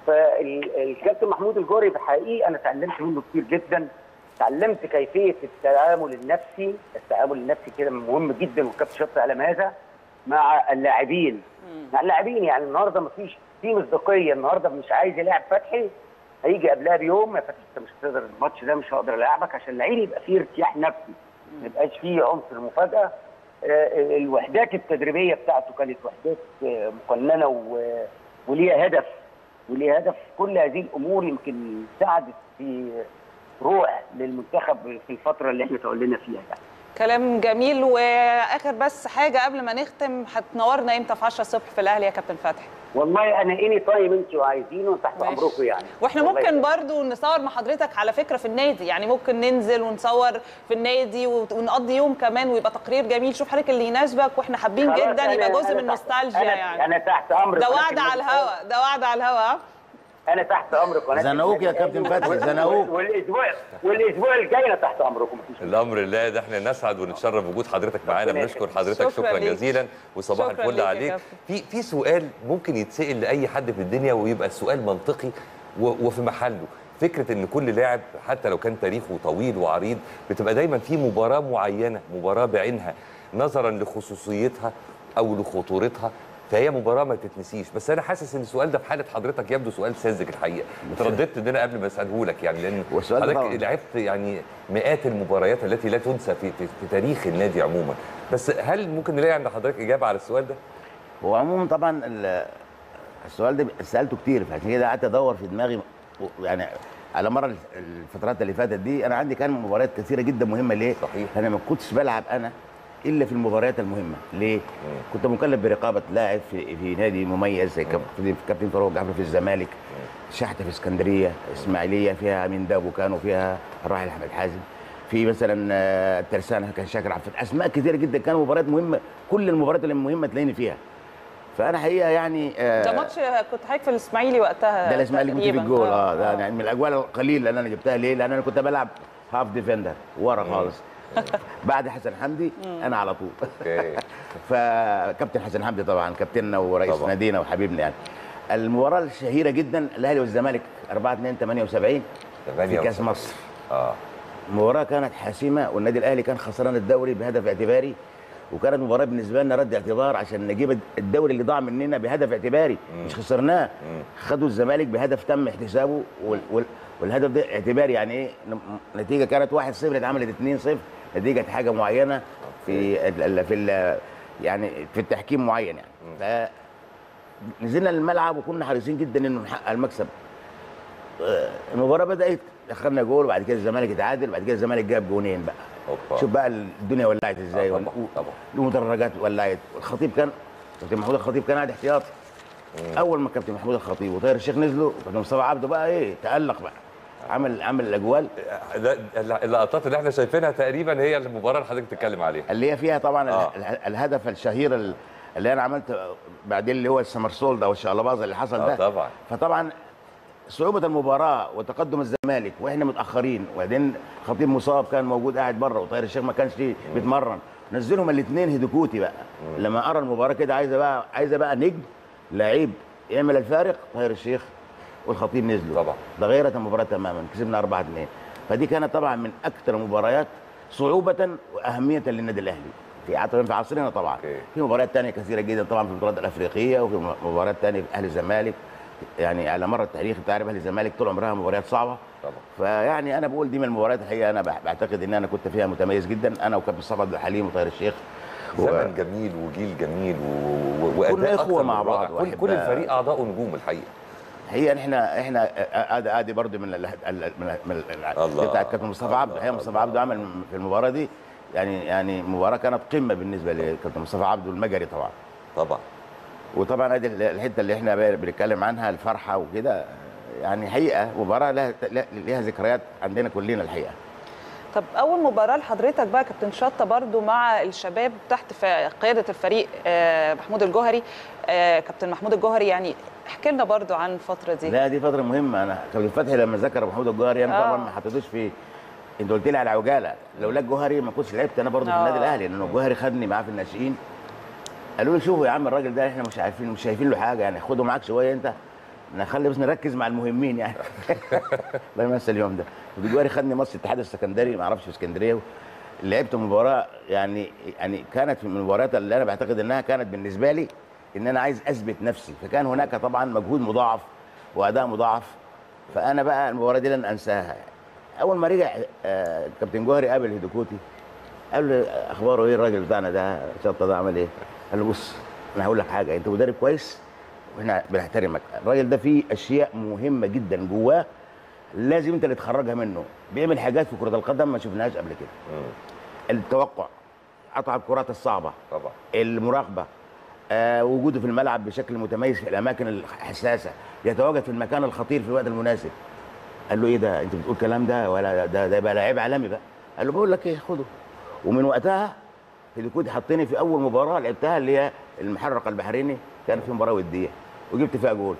فالكابتن محمود الجوري بحقيقه انا اتعلمت منه كتير جدا اتعلمت كيفيه التعامل النفسي التعامل النفسي كده مهم جدا والكابتن شط يعلم هذا مع اللاعبين مع اللاعبين يعني النهارده مفيش في مصداقيه النهارده مش عايز يلاعب فتحي هيجي قبلها بيوم يا فتحي انت مش هتقدر الماتش ده مش هقدر العبك عشان اللعيب يبقى فيه ارتياح نفسي ما يبقاش فيه عنصر مفاجاه آه، الوحدات التدريبيه بتاعته كانت وحدات آه، مقننه و- وليها هدف وليها هدف كل هذه الامور يمكن ساعدت في روح للمنتخب في الفتره اللي احنا تولينا فيها يعني. كلام جميل واخر بس حاجه قبل ما نختم هتنورنا امتى في 10 الصبح في الاهلي يا كابتن فتحي والله انا اني تايم انتوا عايزينه تحت ماشي. امركم يعني واحنا والله ممكن برضو نصور مع حضرتك على فكره في النادي يعني ممكن ننزل ونصور في النادي وت- ونقضي يوم كمان ويبقى تقرير جميل شوف حضرتك اللي يناسبك واحنا حابين خلاص جدا أنا- يبقى جزء أنا من تحت- النوستالجيا أنا يعني انا تحت امرك ده ولكن وعد على ما- الهوا ده وعد على الهوا انا تحت امر قناه زنقوك يا النادي كابتن الأهلي. فتحي، وال- زنقوك. والاسبوع والاسبوع الجاي انا تحت امركم مفيش الامر لله ده احنا نسعد ونتشرف بوجود حضرتك معانا ربنا بنشكر يخليك. حضرتك شكراً شكرا ليك. جزيلا وصباح شكراً الفل ليك يا عليك كابتن. في في سؤال ممكن يتسال لاي حد في الدنيا ويبقى السؤال منطقي و- وفي محله فكره ان كل لاعب حتى لو كان تاريخه طويل وعريض بتبقى دايما في مباراه معينه مباراه بعينها نظرا لخصوصيتها او لخطورتها فهي مباراه ما تتنسيش بس انا حاسس ان السؤال ده في حاله حضرتك يبدو سؤال ساذج الحقيقه ترددت ان انا قبل ما اساله لك يعني لان والسؤال ده حضرتك طبعاً. لعبت يعني مئات المباريات التي لا تنسى في, في, في تاريخ النادي عموما بس هل ممكن نلاقي عند حضرتك اجابه على السؤال ده هو عموما طبعا ال- السؤال ده سالته كتير فعشان كده قعدت ادور في دماغي و- يعني على مر الفترات اللي فاتت دي انا عندي كان مباريات كثيره جدا مهمه ليه؟ صحيح. انا ما كنتش بلعب انا الا في المباريات المهمه ليه؟ كنت مكلف برقابه لاعب في, في نادي مميز زي كابتن كابتن فاروق جعفر في الزمالك شحته في اسكندريه اسماعيليه فيها امين دابو كانوا فيها الراحل احمد حازم في مثلا آه، الترسانه كان شاكر عبد الفتاح اسماء كثيره جدا كانوا مباريات مهمه كل المباريات اللي مهمه تلاقيني فيها فانا حقيقه يعني آه، ده ماتش كنت حضرتك في الاسماعيلي وقتها ده الاسماعيلي كنت في تقريباً. الجول اه ده آه. يعني من الاجوال القليله اللي انا جبتها ليه؟ لان انا كنت بلعب هاف ديفندر ورا خالص بعد حسن حمدي انا على طول اوكي فكابتن حسن حمدي طبعا كابتننا ورئيس طبعاً. نادينا وحبيبنا يعني المباراه الشهيره جدا الاهلي والزمالك 4 2 78 في كاس مصر اه المباراه كانت حاسمه والنادي الاهلي كان خسران الدوري بهدف اعتباري وكانت مباراه بالنسبه لنا رد اعتبار عشان نجيب الدوري اللي ضاع مننا بهدف اعتباري مش خسرناه خدوا الزمالك بهدف تم احتسابه وال وال والهدف ده اعتباري يعني ايه ن- نتيجه كانت 1-0 اتعملت 2-0 نتيجه حاجه معينه في ال ال في ال يعني في التحكيم معين يعني ف نزلنا الملعب وكنا حريصين جدا انه نحقق المكسب آه، المباراه بدات دخلنا جول وبعد كده الزمالك اتعادل وبعد كده الزمالك جاب جونين بقى اوبا شوف بقى الدنيا ولعت ازاي آه، وال- طبعاً، و- طبعاً. المدرجات ولعت الخطيب كان كابتن محمود الخطيب كان قاعد احتياطي اول ما كابتن محمود الخطيب وطاهر الشيخ نزلوا كابتن مصطفى عبده بقى ايه تالق بقى عمل عمل الاجوال ده اللقطات اللي احنا شايفينها تقريبا هي المباراه اللي حضرتك بتتكلم عليها اللي هي فيها طبعا آه. ال- ال- الهدف الشهير ال- اللي انا عملت بعدين اللي هو السمرسول ده والشقلباز اللي حصل اه ده طبعا فطبعا صعوبة المباراة وتقدم الزمالك واحنا متأخرين وبعدين خطيب مصاب كان موجود قاعد بره وطاهر الشيخ ما كانش بيتمرن نزلهم الاثنين هدكوتي بقى لما ارى المباراة كده عايزة بقى عايزة بقى نجم لعيب يعمل الفارق طاهر الشيخ والخطيب نزلوا طبعا. ده غيرت المباراة تماما كسبنا 4 2 فدي كانت طبعا من اكثر المباريات صعوبة واهمية للنادي الاهلي في عطر- في عصرنا طبعا أوكي. في مباريات تانية كثيرة جدا طبعا في البطولات الافريقية وفي مباريات تانية في اهلي الزمالك يعني على مر التاريخ انت عارف اهلي الزمالك طول عمرها مباريات صعبه طبعا فيعني انا بقول دي من المباريات الحقيقه انا بع- بعتقد ان انا كنت فيها متميز جدا انا وكابتن صفا عبد الحليم وطاهر الشيخ و- زمن جميل وجيل جميل و- و- واداء كنا إخوة أكتر مع من رائع. بعض كل, كل وأحباء. الفريق اعضاء نجوم الحقيقه هي احنا احنا ادي ادي برضه من ال ال من, ال- من ال- الله. بتاعت كابتن مصطفى عبده الحقيقه مصطفى عبده عمل في المباراه دي يعني يعني مباراه كانت قمه بالنسبه لكابتن مصطفى عبده المجري طبعا طبعا وطبعا ادي الحته اللي احنا بنتكلم عنها الفرحه وكده يعني حقيقه مباراه لها لها ذكريات عندنا كلنا الحقيقه طب اول مباراه لحضرتك بقى كابتن شطه برضو مع الشباب تحت في قياده الفريق آه، محمود الجوهري آه، كابتن محمود الجوهري يعني احكي لنا برضو عن الفتره دي لا دي فتره مهمه انا كابتن فتحي لما ذكر محمود الجوهري انا آه. طبعا ما حطيتوش في انت قلت لي على عجاله لولا الجوهري ما كنتش لعبت انا برضه في آه. النادي الاهلي لانه الجوهري خدني معاه في الناشئين قالوا لي شوفوا يا عم الراجل ده احنا مش عارفين مش شايفين له حاجه يعني خده معاك شويه انت نخلي بس نركز مع المهمين يعني الله يمسى اليوم ده الجوهري خدني ماتش الاتحاد السكندري ما اعرفش في اسكندريه لعبت مباراه يعني يعني كانت من المباريات اللي انا بعتقد انها كانت بالنسبه لي ان انا عايز اثبت نفسي فكان هناك طبعا مجهود مضاعف واداء مضاعف فانا بقى المباراه دي لن انساها اول ما رجع آه، كابتن جوهري قابل هيدوكوتي قال له اخباره ايه الراجل بتاعنا ده شطه ده عمل ايه؟ قال له بص انا هقول لك حاجه انت مدرب كويس واحنا بنحترمك الراجل ده فيه اشياء مهمه جدا جواه لازم انت اللي تخرجها منه بيعمل حاجات في كره القدم ما شفناهاش قبل كده مم. التوقع قطع الكرات الصعبه طبعا المراقبه آه وجوده في الملعب بشكل متميز في الاماكن الحساسه يتواجد في المكان الخطير في الوقت المناسب قال له ايه ده انت بتقول الكلام ده ولا ده ده يبقى لعيب عالمي بقى قال له بقول لك ايه خده ومن وقتها هيديكوتي حطني في اول مباراه لعبتها اللي هي المحرق البحريني كانت في مباراه وديه وجبت فيها جول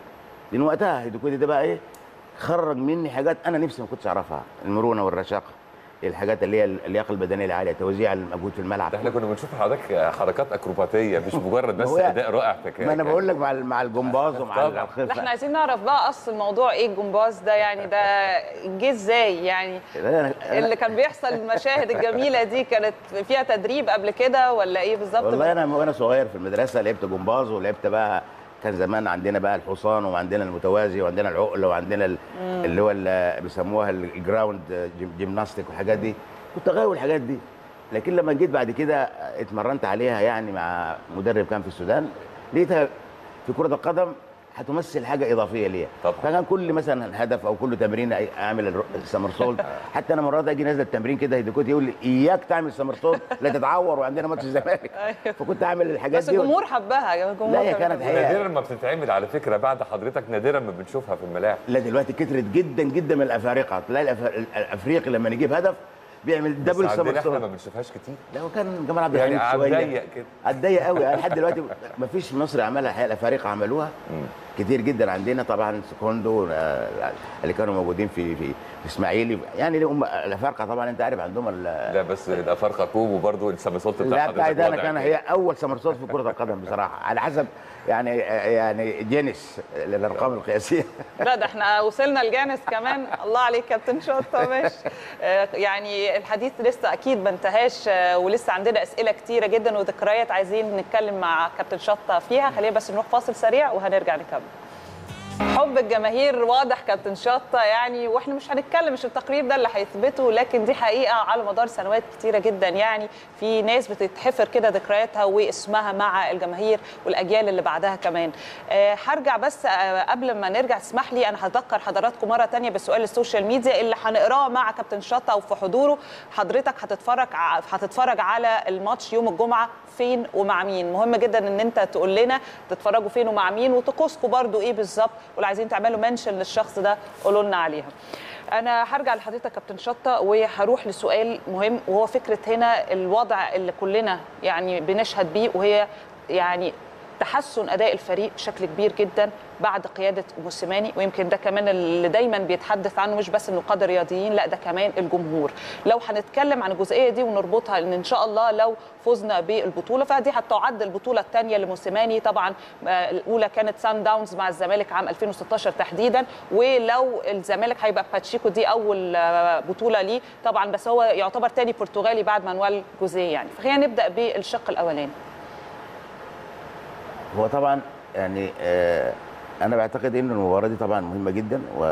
لان وقتها هيدوكودي ده بقى ايه خرج مني حاجات انا نفسي ما كنتش اعرفها المرونه والرشاقه الحاجات اللي هي اللياقه البدنيه العاليه توزيع المجهود في الملعب ده احنا كنا بنشوف حضرتك حركات اكروباتيه مش مجرد بس هو- اداء رائع في ما انا بقول لك مع ال- مع الجمباز ومع طبعاً. لا الخفه احنا عايزين نعرف بقى اصل الموضوع ايه الجمباز ده يعني ده جه ازاي يعني لا، أنا- اللي كان بيحصل المشاهد الجميله دي كانت فيها تدريب قبل كده ولا ايه بالظبط والله انا وانا صغير في المدرسه لعبت جمباز ولعبت بقى كان زمان عندنا بقى الحصان وعندنا المتوازي وعندنا العقله وعندنا ال- اللي هو اللي بيسموها الجراوند جيم- جيمناستيك والحاجات دي كنت غاوي الحاجات دي لكن لما جيت بعد كده اتمرنت عليها يعني مع مدرب كان في السودان لقيتها في كره القدم هتمثل حاجه اضافيه ليا طبعا. فكان كل مثلا هدف او كل تمرين أي- اعمل الر- السمرسولت حتى انا مرات اجي نازل التمرين كده هيديكوت يقول لي اياك تعمل سمرسولت لا تتعور وعندنا ماتش الزمالك أيوه. فكنت اعمل الحاجات بس دي الجمهور حبها يعني الجمهور لا، هي كان كانت بيحبها. هي- نادرا ما بتتعمل على فكره بعد حضرتك نادرا ما بنشوفها في الملاعب لا دلوقتي كترت جدا جدا من الافارقه تلاقي الأف- الافريقي لما نجيب هدف بيعمل بس دبل عندنا احنا ما سمرسولت بنشوفهاش كتير لا هو كان جمال عبد يعني الحميد على شويه الضيق كده على الضيق قوي يعني لحد دلوقتي ما فيش مصري عملها الحقيقه الافارقه عملوها كتير جدا عندنا طبعا سكوندو آه، اللي كانوا موجودين في في في اسماعيلي يعني اللي هم الافارقه طبعا انت عارف عندهم ال- لا بس الافارقه كوب وبرضه السمسولت بتاع اللاعب بتاعي حضرتك ده انا وضع كان تاني. هي اول سمرسولت في كره القدم بصراحه على حسب يعني يعني جينيس الارقام القياسيه لا ده احنا وصلنا لجانس كمان الله عليك كابتن شطه ماشي آه، يعني الحديث لسه اكيد ما انتهاش آه، ولسه عندنا اسئله كتيره جدا وذكريات عايزين نتكلم مع كابتن شطه فيها خلينا بس نروح فاصل سريع وهنرجع نكمل حب الجماهير واضح كابتن شطه يعني واحنا مش هنتكلم مش التقرير ده اللي هيثبته لكن دي حقيقه على مدار سنوات كتيره جدا يعني في ناس بتتحفر كده ذكرياتها واسمها مع الجماهير والاجيال اللي بعدها كمان آه، هرجع بس آه، قبل ما نرجع تسمح لي انا هذكر حضراتكم مره تانية بسؤال السوشيال ميديا اللي هنقراه مع كابتن شطه وفي حضوره حضرتك هتتفرج ع- هتتفرج على الماتش يوم الجمعه فين ومع مين مهم جدا ان انت تقول لنا تتفرجوا فين ومع مين وطقوسكم برضو ايه بالظبط ولو عايزين تعملوا منشن للشخص ده قولوا لنا عليها انا هرجع لحضرتك كابتن شطه وهروح لسؤال مهم وهو فكره هنا الوضع اللي كلنا يعني بنشهد بيه وهي يعني تحسن اداء الفريق بشكل كبير جدا بعد قياده موسيماني ويمكن ده كمان اللي دايما بيتحدث عنه مش بس النقاد الرياضيين لا ده كمان الجمهور لو هنتكلم عن الجزئيه دي ونربطها ان ان شاء الله لو فزنا بالبطوله فدي هتعد البطوله الثانيه لموسيماني طبعا آه، الاولى كانت سان داونز مع الزمالك عام 2016 تحديدا ولو الزمالك هيبقى باتشيكو دي اول آه، بطوله ليه طبعا بس هو يعتبر ثاني برتغالي بعد مانويل جوزيه يعني فخلينا نبدا بالشق الاولاني هو طبعا يعني آه انا بعتقد ان المباراه دي طبعا مهمه جدا و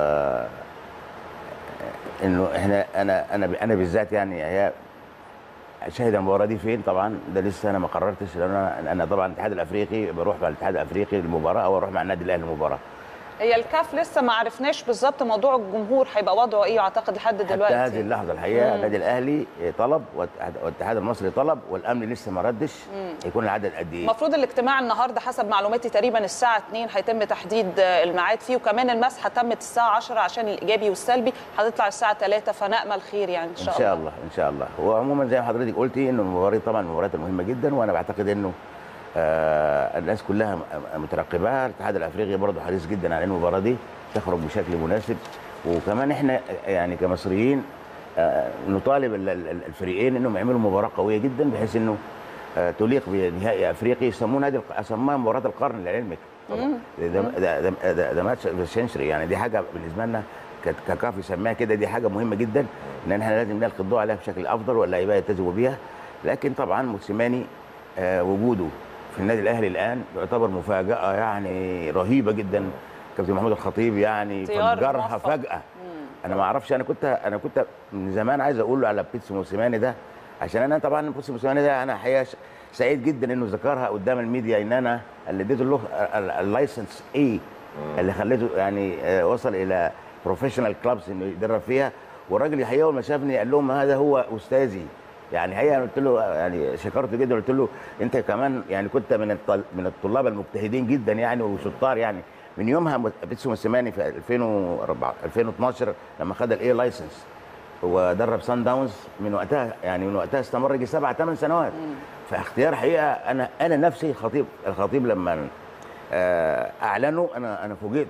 انه احنا انا انا انا بالذات يعني هي اشاهد المباراه دي فين طبعا ده لسه انا ما قررتش لان انا انا طبعا الاتحاد الافريقي بروح مع الاتحاد الافريقي للمباراه او اروح مع النادي الاهلي للمباراه هي الكاف لسه ما عرفناش بالظبط موضوع الجمهور هيبقى وضعه ايه اعتقد لحد حتى دلوقتي هذه اللحظه الحقيقه مم. النادي الاهلي طلب والاتحاد- والاتحاد المصري طلب والامن لسه ما ردش يكون العدد قد ايه المفروض الاجتماع النهارده حسب معلوماتي تقريبا الساعه 2 هيتم تحديد آه، الميعاد فيه وكمان المسحه تمت الساعه 10 عشان الايجابي والسلبي هتطلع الساعه 3 فنامل خير يعني ان ان شاء, شاء الله ان شاء الله وعموما زي ما حضرتك قلتي انه المباراه طبعا المباريات المهمه جدا وانا بعتقد انه آه الناس كلها م- مترقباها الاتحاد الافريقي برضه حريص جدا على المباراه دي تخرج بشكل مناسب وكمان احنا يعني كمصريين آه نطالب ال- ال- الفريقين انهم يعملوا مباراه قويه جدا بحيث انه آه تليق بنهائي افريقي يسموه نادي الق- سموها مباراه القرن لعلمك طبعا ده ده ده, ده, ده ماتش سنشري يعني دي حاجه بالنسبه لنا كت- ككاف يسميها كده دي حاجه مهمه جدا ان احنا لازم نلقي الضوء عليها بشكل افضل واللعيبه يلتزموا بيها لكن طبعا موسيماني آه وجوده في النادي الاهلي الان يعتبر مفاجاه يعني رهيبه جدا كابتن محمود الخطيب يعني اختيار فجرها موفق. فجاه انا ما اعرفش انا كنت انا كنت من زمان عايز اقول له على بيتسو موسيماني ده عشان انا طبعا بيتسو موسيماني ده انا حقيقه ش- سعيد جدا انه ذكرها قدام الميديا ان انا اللي اديته له اللايسنس اي اللي خليته يعني آه، وصل الى بروفيشنال كلابس انه يدرب فيها والراجل الحقيقه اول ما شافني قال لهم هذا هو استاذي يعني هي قلت له يعني شكرته جدا قلت له انت كمان يعني كنت من الطل- من الطلاب المجتهدين جدا يعني وشطار يعني من يومها بيتسو موسيماني في 2004 2012 لما خد الاي لايسنس هو درب سان داونز من وقتها يعني من وقتها استمر يجي سبع ثمان سنوات فاختيار حقيقه انا انا نفسي الخطيب الخطيب لما آه، اعلنوا انا انا فوجئت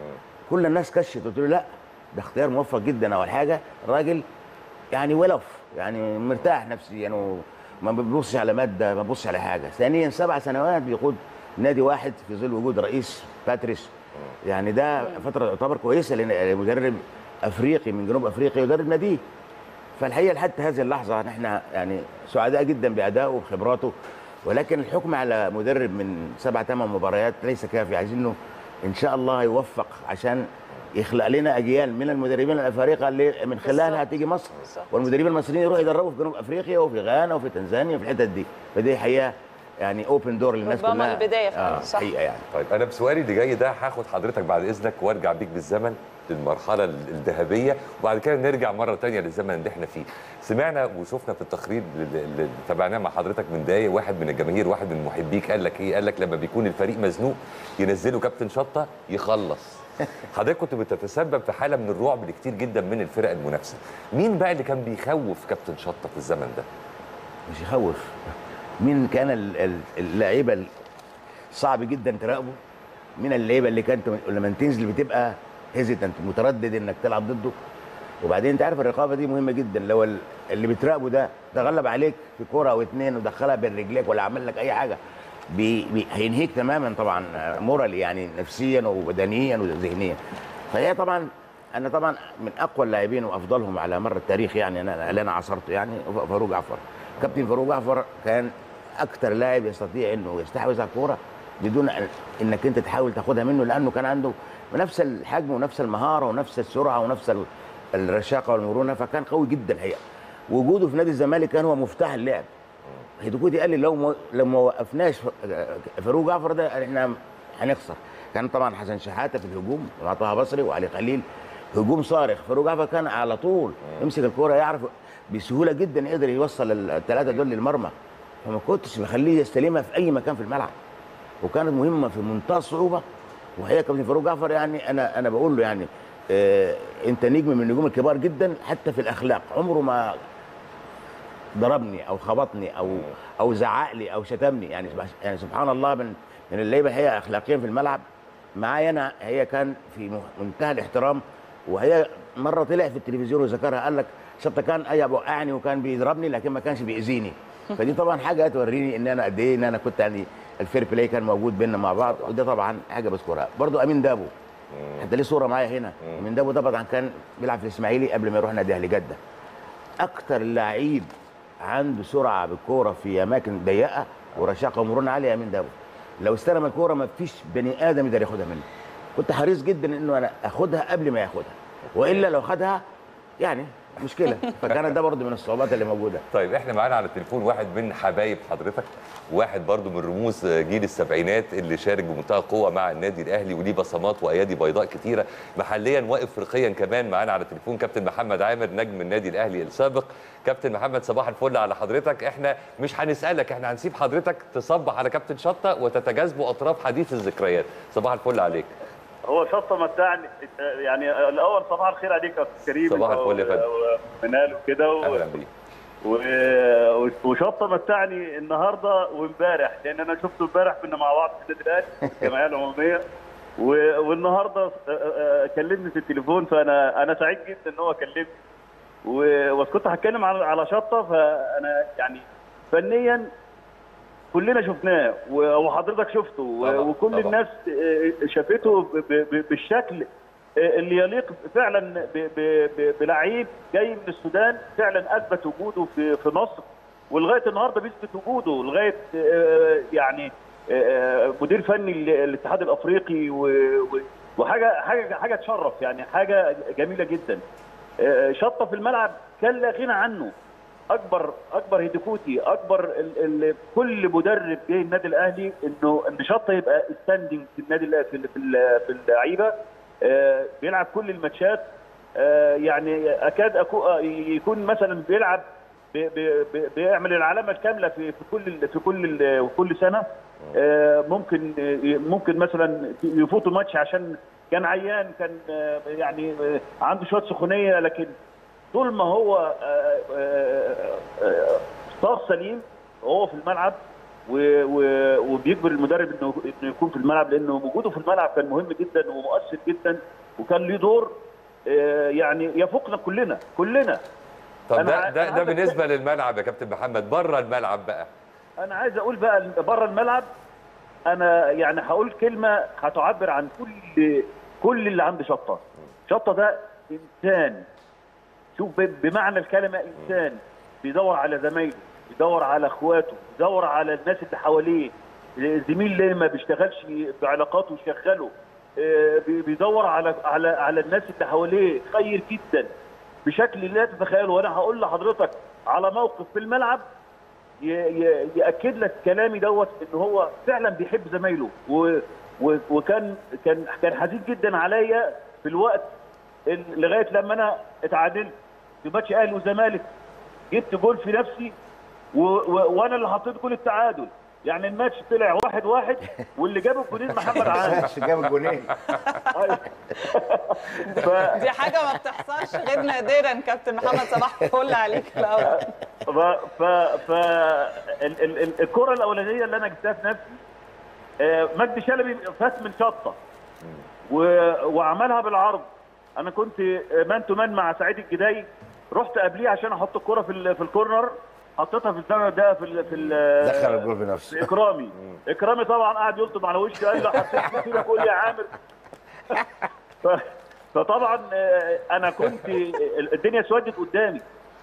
كل الناس كشت قلت له لا ده اختيار موفق جدا اول حاجه راجل يعني ولف يعني مرتاح نفسيا وما بيبصش على ماده ما بيبصش على حاجه ثانيا سبع سنوات بيقود نادي واحد في ظل وجود رئيس باتريس يعني ده فتره تعتبر كويسه لان مدرب افريقي من جنوب افريقيا يدرب ناديه فالحقيقه لحد هذه اللحظه نحن يعني سعداء جدا بادائه وبخبراته ولكن الحكم على مدرب من سبع ثمان مباريات ليس كافي عايزينه ان شاء الله يوفق عشان يخلق لنا اجيال من المدربين الافارقه اللي من خلالها بالظبط. تيجي مصر بالظبط. والمدربين المصريين يروحوا يدربوا في جنوب افريقيا وفي غانا وفي تنزانيا وفي الحتت دي فدي حقيقه يعني اوبن دور للناس ربما كلها البداية فعلا، آه صح. حقيقه يعني طيب انا بسؤالي اللي جاي ده هاخد حضرتك بعد اذنك وارجع بيك بالزمن للمرحله الذهبيه وبعد كده نرجع مره تانية للزمن اللي احنا فيه سمعنا وشفنا في التقرير اللي اللي تابعناه مع حضرتك من دقايق واحد من الجماهير واحد من محبيك قال لك ايه قال لك لما بيكون الفريق مزنوق ينزلوا كابتن شطه يخلص حضرتك كنت بتتسبب في حاله من الرعب لكتير جدا من الفرق المنافسه مين بقى اللي كان بيخوف كابتن شطه في الزمن ده مش يخوف مين كان ال- ال- اللعيبه ال- صعب جدا تراقبه من اللعيبه اللي كانت لما تنزل بتبقى هيزيتنت متردد انك تلعب ضده وبعدين انت عارف الرقابه دي مهمه جدا لو ال- اللي بتراقبه ده تغلب عليك في كوره او اتنين ودخلها بين رجليك ولا عمل لك اي حاجه بي بي هينهيك تماما طبعا مورالي يعني نفسيا وبدنيا وذهنيا فهي طبعا انا طبعا من اقوى اللاعبين وافضلهم على مر التاريخ يعني انا اللي انا عاصرته يعني فاروق جعفر كابتن فاروق جعفر كان اكتر لاعب يستطيع انه يستحوذ على الكوره بدون أن- انك انت تحاول تاخدها منه لانه كان عنده نفس الحجم ونفس المهاره ونفس السرعه ونفس ال- الرشاقه والمرونه فكان قوي جدا الحقيقه وجوده في نادي الزمالك كان هو مفتاح اللعب هيدوكوتي قال لي لو ما لو ما وقفناش فاروق جعفر ده احنا هنخسر كان طبعا حسن شحاته في الهجوم مع طه بصري وعلي خليل هجوم صارخ فاروق جعفر كان على طول يمسك الكوره يعرف بسهوله جدا يقدر يوصل الثلاثه دول للمرمى فما كنتش بخليه يستلمها في اي مكان في الملعب وكانت مهمه في منتهى الصعوبه وهي كابتن فاروق جعفر يعني انا انا بقول له يعني آه انت نجم من النجوم الكبار جدا حتى في الاخلاق عمره ما ضربني او خبطني او او زعق لي او شتمني يعني يعني سبحان الله من من اللعيبه هي اخلاقيا في الملعب معايا انا هي كان في منتهى الاحترام وهي مره طلع في التلفزيون وذكرها قال لك شطه كان اي وقعني وكان بيضربني لكن ما كانش بيأذيني فدي طبعا حاجه توريني ان انا قد ايه ان انا كنت يعني الفير بلاي كان موجود بيننا مع بعض وده طبعا حاجه بذكرها برضو امين دابو حتى ليه صوره معايا هنا امين دابو ده طبعا كان بيلعب في الاسماعيلي قبل ما يروح نادي اهلي جده اكتر لعيب عنده سرعه بالكوره في اماكن ضيقه ورشاقه ومرونه عاليه امين دابو لو استلم الكوره ما فيش بني ادم يقدر ياخدها منه كنت حريص جدا انه انا اخدها قبل ما ياخدها والا لو خدها يعني مشكله فكانت ده برضه من الصعوبات اللي موجوده طيب احنا معانا على التليفون واحد من حبايب حضرتك واحد برضو من رموز جيل السبعينات اللي شارك بمنتهى القوه مع النادي الاهلي وليه بصمات وايادي بيضاء كتيره محليا وافريقيا كمان معانا على التليفون كابتن محمد عامر نجم النادي الاهلي السابق كابتن محمد صباح الفل على حضرتك احنا مش هنسالك احنا هنسيب حضرتك تصبح على كابتن شطه وتتجاذبوا اطراف حديث الذكريات صباح الفل عليك هو شطه متعني يعني الاول صباح الخير عليك يا استاذ كريم صباح الفل يا فندم. ومنال وكده و... اهلا بيك و... وشطه متعني النهارده وامبارح لان انا شفته امبارح كنا مع بعض في النادي الاهلي في الجمعيه العموميه و... والنهارده آه، آه، كلمني في التليفون فانا انا سعيد جدا ان هو كلمني و... وكنت هتكلم على على شطه فانا يعني فنيا كلنا شفناه و- وحضرتك شفته و- طبعاً، وكل طبعاً. الناس آه، شافته ب- ب- بالشكل آه، اللي يليق فعلا ب- ب- ب- بلعيب جاي من السودان فعلا اثبت وجوده في في مصر ولغايه النهارده بيثبت وجوده لغايه آه، يعني آه، مدير فني ال- الاتحاد الافريقي و- و- وحاجه حاجه حاجه تشرف يعني حاجه جميله جدا آه، شطه في الملعب كان لا غنى عنه اكبر اكبر هيديكوتي اكبر ال ال كل مدرب جاي النادي الاهلي انه ان شطه يبقى ستاندنج في النادي الأهلي- في ال- في ال- في اللعيبه آه، بيلعب كل الماتشات آه، يعني اكاد أكو آه، يكون مثلا بيلعب بي- بي- بي- بيعمل العلامه الكامله في في كل ال- في كل ال- كل سنه آه، ممكن آه، ممكن مثلا يفوتوا ماتش عشان كان عيان كان آه، يعني آه، عنده شويه سخونيه لكن طول ما هو آه، آه، آه، صار سليم وهو في الملعب و- و- وبيجبر المدرب انه انه يكون في الملعب لانه وجوده في الملعب كان مهم جدا ومؤثر جدا وكان له دور آه، يعني يفوقنا كلنا كلنا طب أنا ده ع- ده, ده عايز- بالنسبه للملعب يا كابتن محمد بره الملعب بقى انا عايز اقول بقى بره الملعب انا يعني هقول كلمه هتعبر عن كل كل اللي عند شطه شطه ده انسان شوف ب- بمعنى الكلمه انسان بيدور على زمايله بيدور على اخواته بيدور على الناس اللي حواليه زميل ليه ما بيشتغلش بعلاقاته يشغله آه، بي- بيدور على على على الناس اللي حواليه خير جدا بشكل لا تتخيله وانا هقول لحضرتك على موقف في الملعب ي- ي- ياكد لك كلامي دوت ان هو فعلا بيحب زمايله و و وكان كان كان حزين جدا عليا في الوقت ال- لغايه لما انا اتعادلت في ماتش اهلي وزمالك جبت جول في نفسي و و وانا اللي حطيت جول التعادل يعني الماتش طلع واحد واحد واللي جاب الجولين محمد عامر مش جاب الجونين أيوة. ف... دي حاجه ما بتحصلش غير نادرا كابتن محمد صباح الفل عليك الاول ف ف ف ال- ال- ال- الكره الاولانيه اللي انا جبتها في نفسي آه، مجدي شلبي فات من شطه و- وعملها بالعرض انا كنت مان تو مان مع سعيد الجداي رحت قبليه عشان احط الكره في ال- في الكورنر حطيتها في الزاويه ده في ال في ال دخل الجول في بنفسه اكرامي اكرامي طبعا قاعد يلطم على وشي قال له حسيت كتير يقول لي يا عامر ف- فطبعا آه، انا كنت الدنيا اسودت قدامي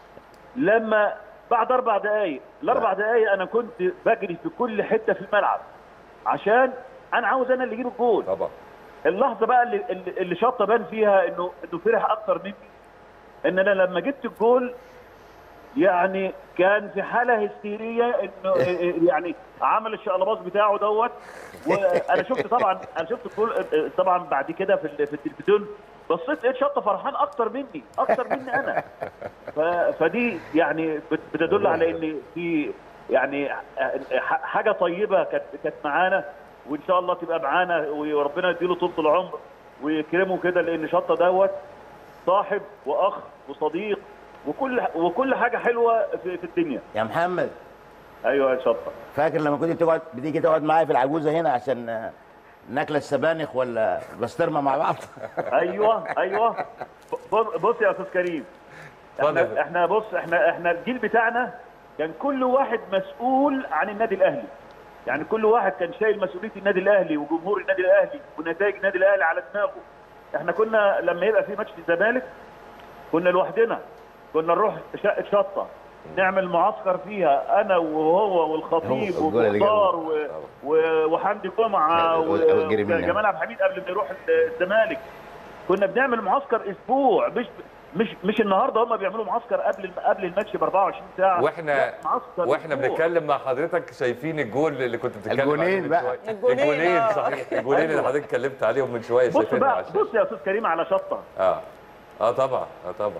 لما بعد اربع دقائق الاربع دقائق انا كنت بجري في كل حته في الملعب عشان انا عاوز انا اللي اجيب الجول طبعا اللحظه بقى اللي اللي اللي شطه بان فيها انه انه فرح اكتر مني ان انا لما جبت الجول يعني كان في حاله هستيريه انه يعني عمل الشقلباز بتاعه دوت وانا شفت طبعا انا شفت الجول طبعا بعد كده في ال- في التلفزيون بصيت لقيت شطه فرحان اكتر مني اكتر مني انا ف- فدي يعني بت- بتدل على ان في يعني ح- حاجه طيبه كانت كانت معانا وان شاء الله تبقى معانا وربنا يديله طول العمر ويكرمه كده لان شطه دوت صاحب واخ وصديق وكل وكل حاجه حلوه في, في الدنيا يا محمد ايوه يا شطه فاكر لما كنت بتقعد بتيجي تقعد معايا في العجوزه هنا عشان آه، ناكل السبانخ ولا بسطرمه مع بعض ايوه ايوه ب- بص يا استاذ كريم اتفضل. احنا احنا بص احنا احنا الجيل بتاعنا كان كل واحد مسؤول عن النادي الاهلي يعني كل واحد كان شايل مسؤوليه النادي الاهلي وجمهور النادي الاهلي ونتائج النادي الاهلي على دماغه احنا كنا لما يبقى في ماتش في الزمالك كنا لوحدنا كنا نروح شقه شطه نعمل معسكر فيها انا وهو والخطيب هو الجول اللي ومختار و- و- وحمدي جمعه هو- و- هو جري منها. وجمال عبد الحميد قبل ما يروح الزمالك كنا بنعمل معسكر اسبوع مش مش مش النهارده هم بيعملوا معسكر قبل قبل الماتش ب 24 ساعه واحنا لا، معسكر واحنا أسبوع. بنتكلم مع حضرتك شايفين الجول اللي كنت بتتكلم الجولين عليه من بقى. شوية. الجولين، الجولين آه. صحيح الجولين اللي حضرتك اتكلمت عليهم من شويه بص شايفينهم بقى على الشاشة. بص يا استاذ كريم على شطه اه اه طبعا اه طبعا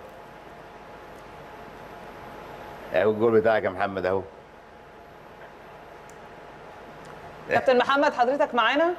اهو الجول بتاعك يا محمد اهو كابتن محمد حضرتك معانا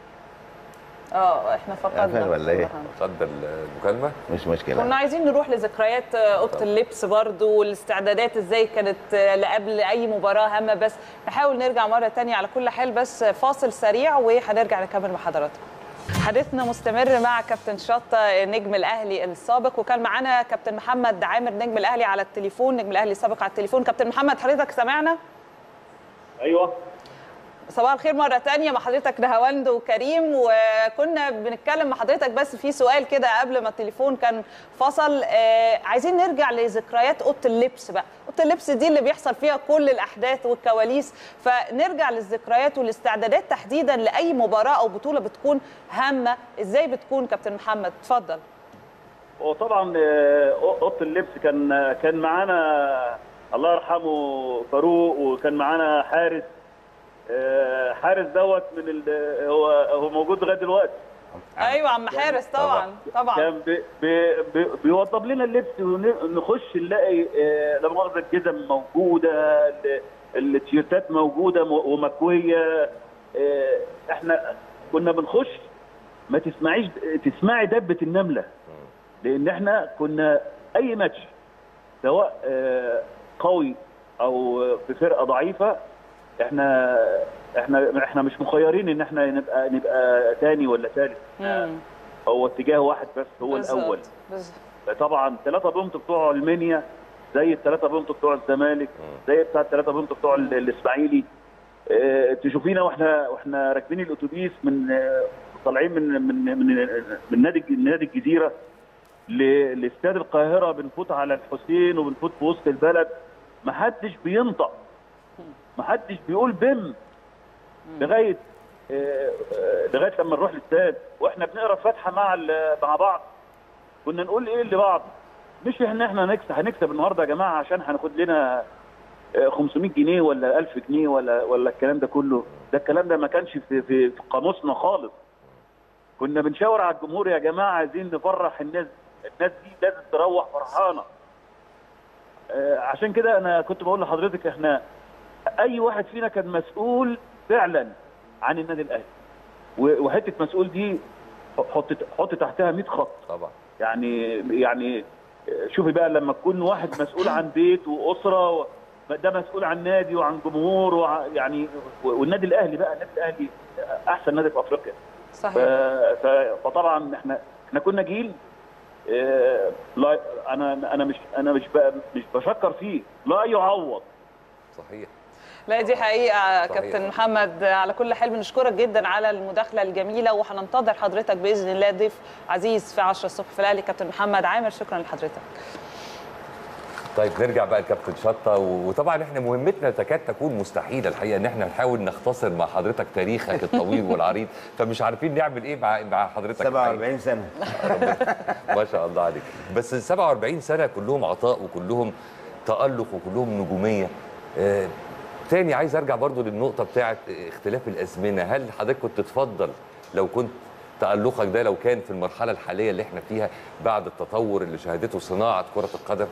اه احنا فقدنا قفل ولا إيه؟ محمد. خد المكالمه مش مشكله كنا عايزين نروح لذكريات آه، اوضه اللبس برضو والاستعدادات ازاي كانت آه، لقبل اي مباراه هامه بس نحاول نرجع مره تانية على كل حال بس فاصل سريع وهنرجع نكمل مع حضراتكم حديثنا مستمر مع كابتن شطة نجم الاهلي السابق وكان معانا كابتن محمد عامر نجم الاهلي على التليفون نجم الاهلي السابق على التليفون كابتن محمد حضرتك سمعنا ايوه صباح الخير مرة تانية مع حضرتك نهاوند وكريم وكنا بنتكلم مع حضرتك بس في سؤال كده قبل ما التليفون كان فصل آه عايزين نرجع لذكريات أوضة اللبس بقى أوضة اللبس دي اللي بيحصل فيها كل الأحداث والكواليس فنرجع للذكريات والاستعدادات تحديدا لأي مباراة أو بطولة بتكون هامة إزاي بتكون كابتن محمد اتفضل وطبعا آه، اوضه اللبس كان كان معانا الله يرحمه فاروق وكان معانا حارس آه، حارس دوت من ال- هو هو موجود لغايه دلوقتي أيوة عم حارس طبعا طبعا كان بي بي بي بيوضب لنا اللبس ونخش نلاقي آه، لا مؤاخذه الجزم موجوده ال- التيشيرتات موجوده م- ومكويه آه، احنا كنا بنخش ما تسمعيش تسمعي دبه النمله لان احنا كنا اي ماتش سواء آه، قوي او في فرقه ضعيفه احنا احنا احنا مش مخيرين ان احنا نبقى نبقى تاني ولا ثالث مم. هو اتجاه واحد بس هو بالظبط، الاول بالظبط. طبعا ثلاثة بونت بتوع المنيا زي الثلاثة بونت بتوع الزمالك زي بتاع الثلاثة بونت بتوع ال- الاسماعيلي اه تشوفينا واحنا واحنا راكبين الاتوبيس من اه طالعين من من من من نادي نادي الجزيره ل- لاستاد القاهره بنفوت على الحسين وبنفوت في وسط البلد ما حدش بينطق ما حدش بيقول بم لغايه اه اه لغايه لما نروح الاستاد واحنا بنقرا فاتحه مع ال- مع بعض كنا نقول ايه لبعض مش ان احنا هنكسب هنكسب النهارده يا جماعه عشان هناخد لنا آه، 500 جنيه ولا 1000 جنيه ولا ولا الكلام ده كله ده الكلام ده ما كانش في في, في قاموسنا خالص كنا بنشاور على الجمهور يا جماعه عايزين نفرح الناس الناس دي لازم تروح فرحانه آه، عشان كده انا كنت بقول لحضرتك احنا اي واحد فينا كان مسؤول فعلا عن النادي الاهلي و- وحته مسؤول دي حط حط تحتها 100 خط طبعا يعني يعني شوفي بقى لما تكون واحد مسؤول عن بيت واسره و- ده مسؤول عن نادي وعن جمهور وع- يعني والنادي الاهلي بقى النادي الاهلي احسن نادي في افريقيا ف- صحيح ف- فطبعا احنا احنا كنا جيل آه، لا انا انا مش انا مش ب- مش بشكر فيه لا يعوض صحيح لا دي حقيقة صحيح. كابتن محمد على كل حال بنشكرك جدا على المداخلة الجميلة وهننتظر حضرتك بإذن الله ضيف عزيز في 10 الصبح في الأهلي كابتن محمد عامر شكرا لحضرتك طيب نرجع بقى لكابتن شطه و- وطبعا احنا مهمتنا تكاد تكون مستحيله الحقيقه ان احنا نحاول نختصر مع حضرتك تاريخك الطويل والعريض فمش عارفين نعمل ايه مع مع حضرتك الحقيقة. 47 سنه ما شاء الله عليك بس ال 47 سنه كلهم عطاء وكلهم تالق وكلهم نجوميه آه، تاني عايز ارجع برضو للنقطه بتاعه اختلاف الازمنه هل حضرتك كنت تفضل لو كنت تألقك ده لو كان في المرحله الحاليه اللي احنا فيها بعد التطور اللي شهدته صناعه كره القدم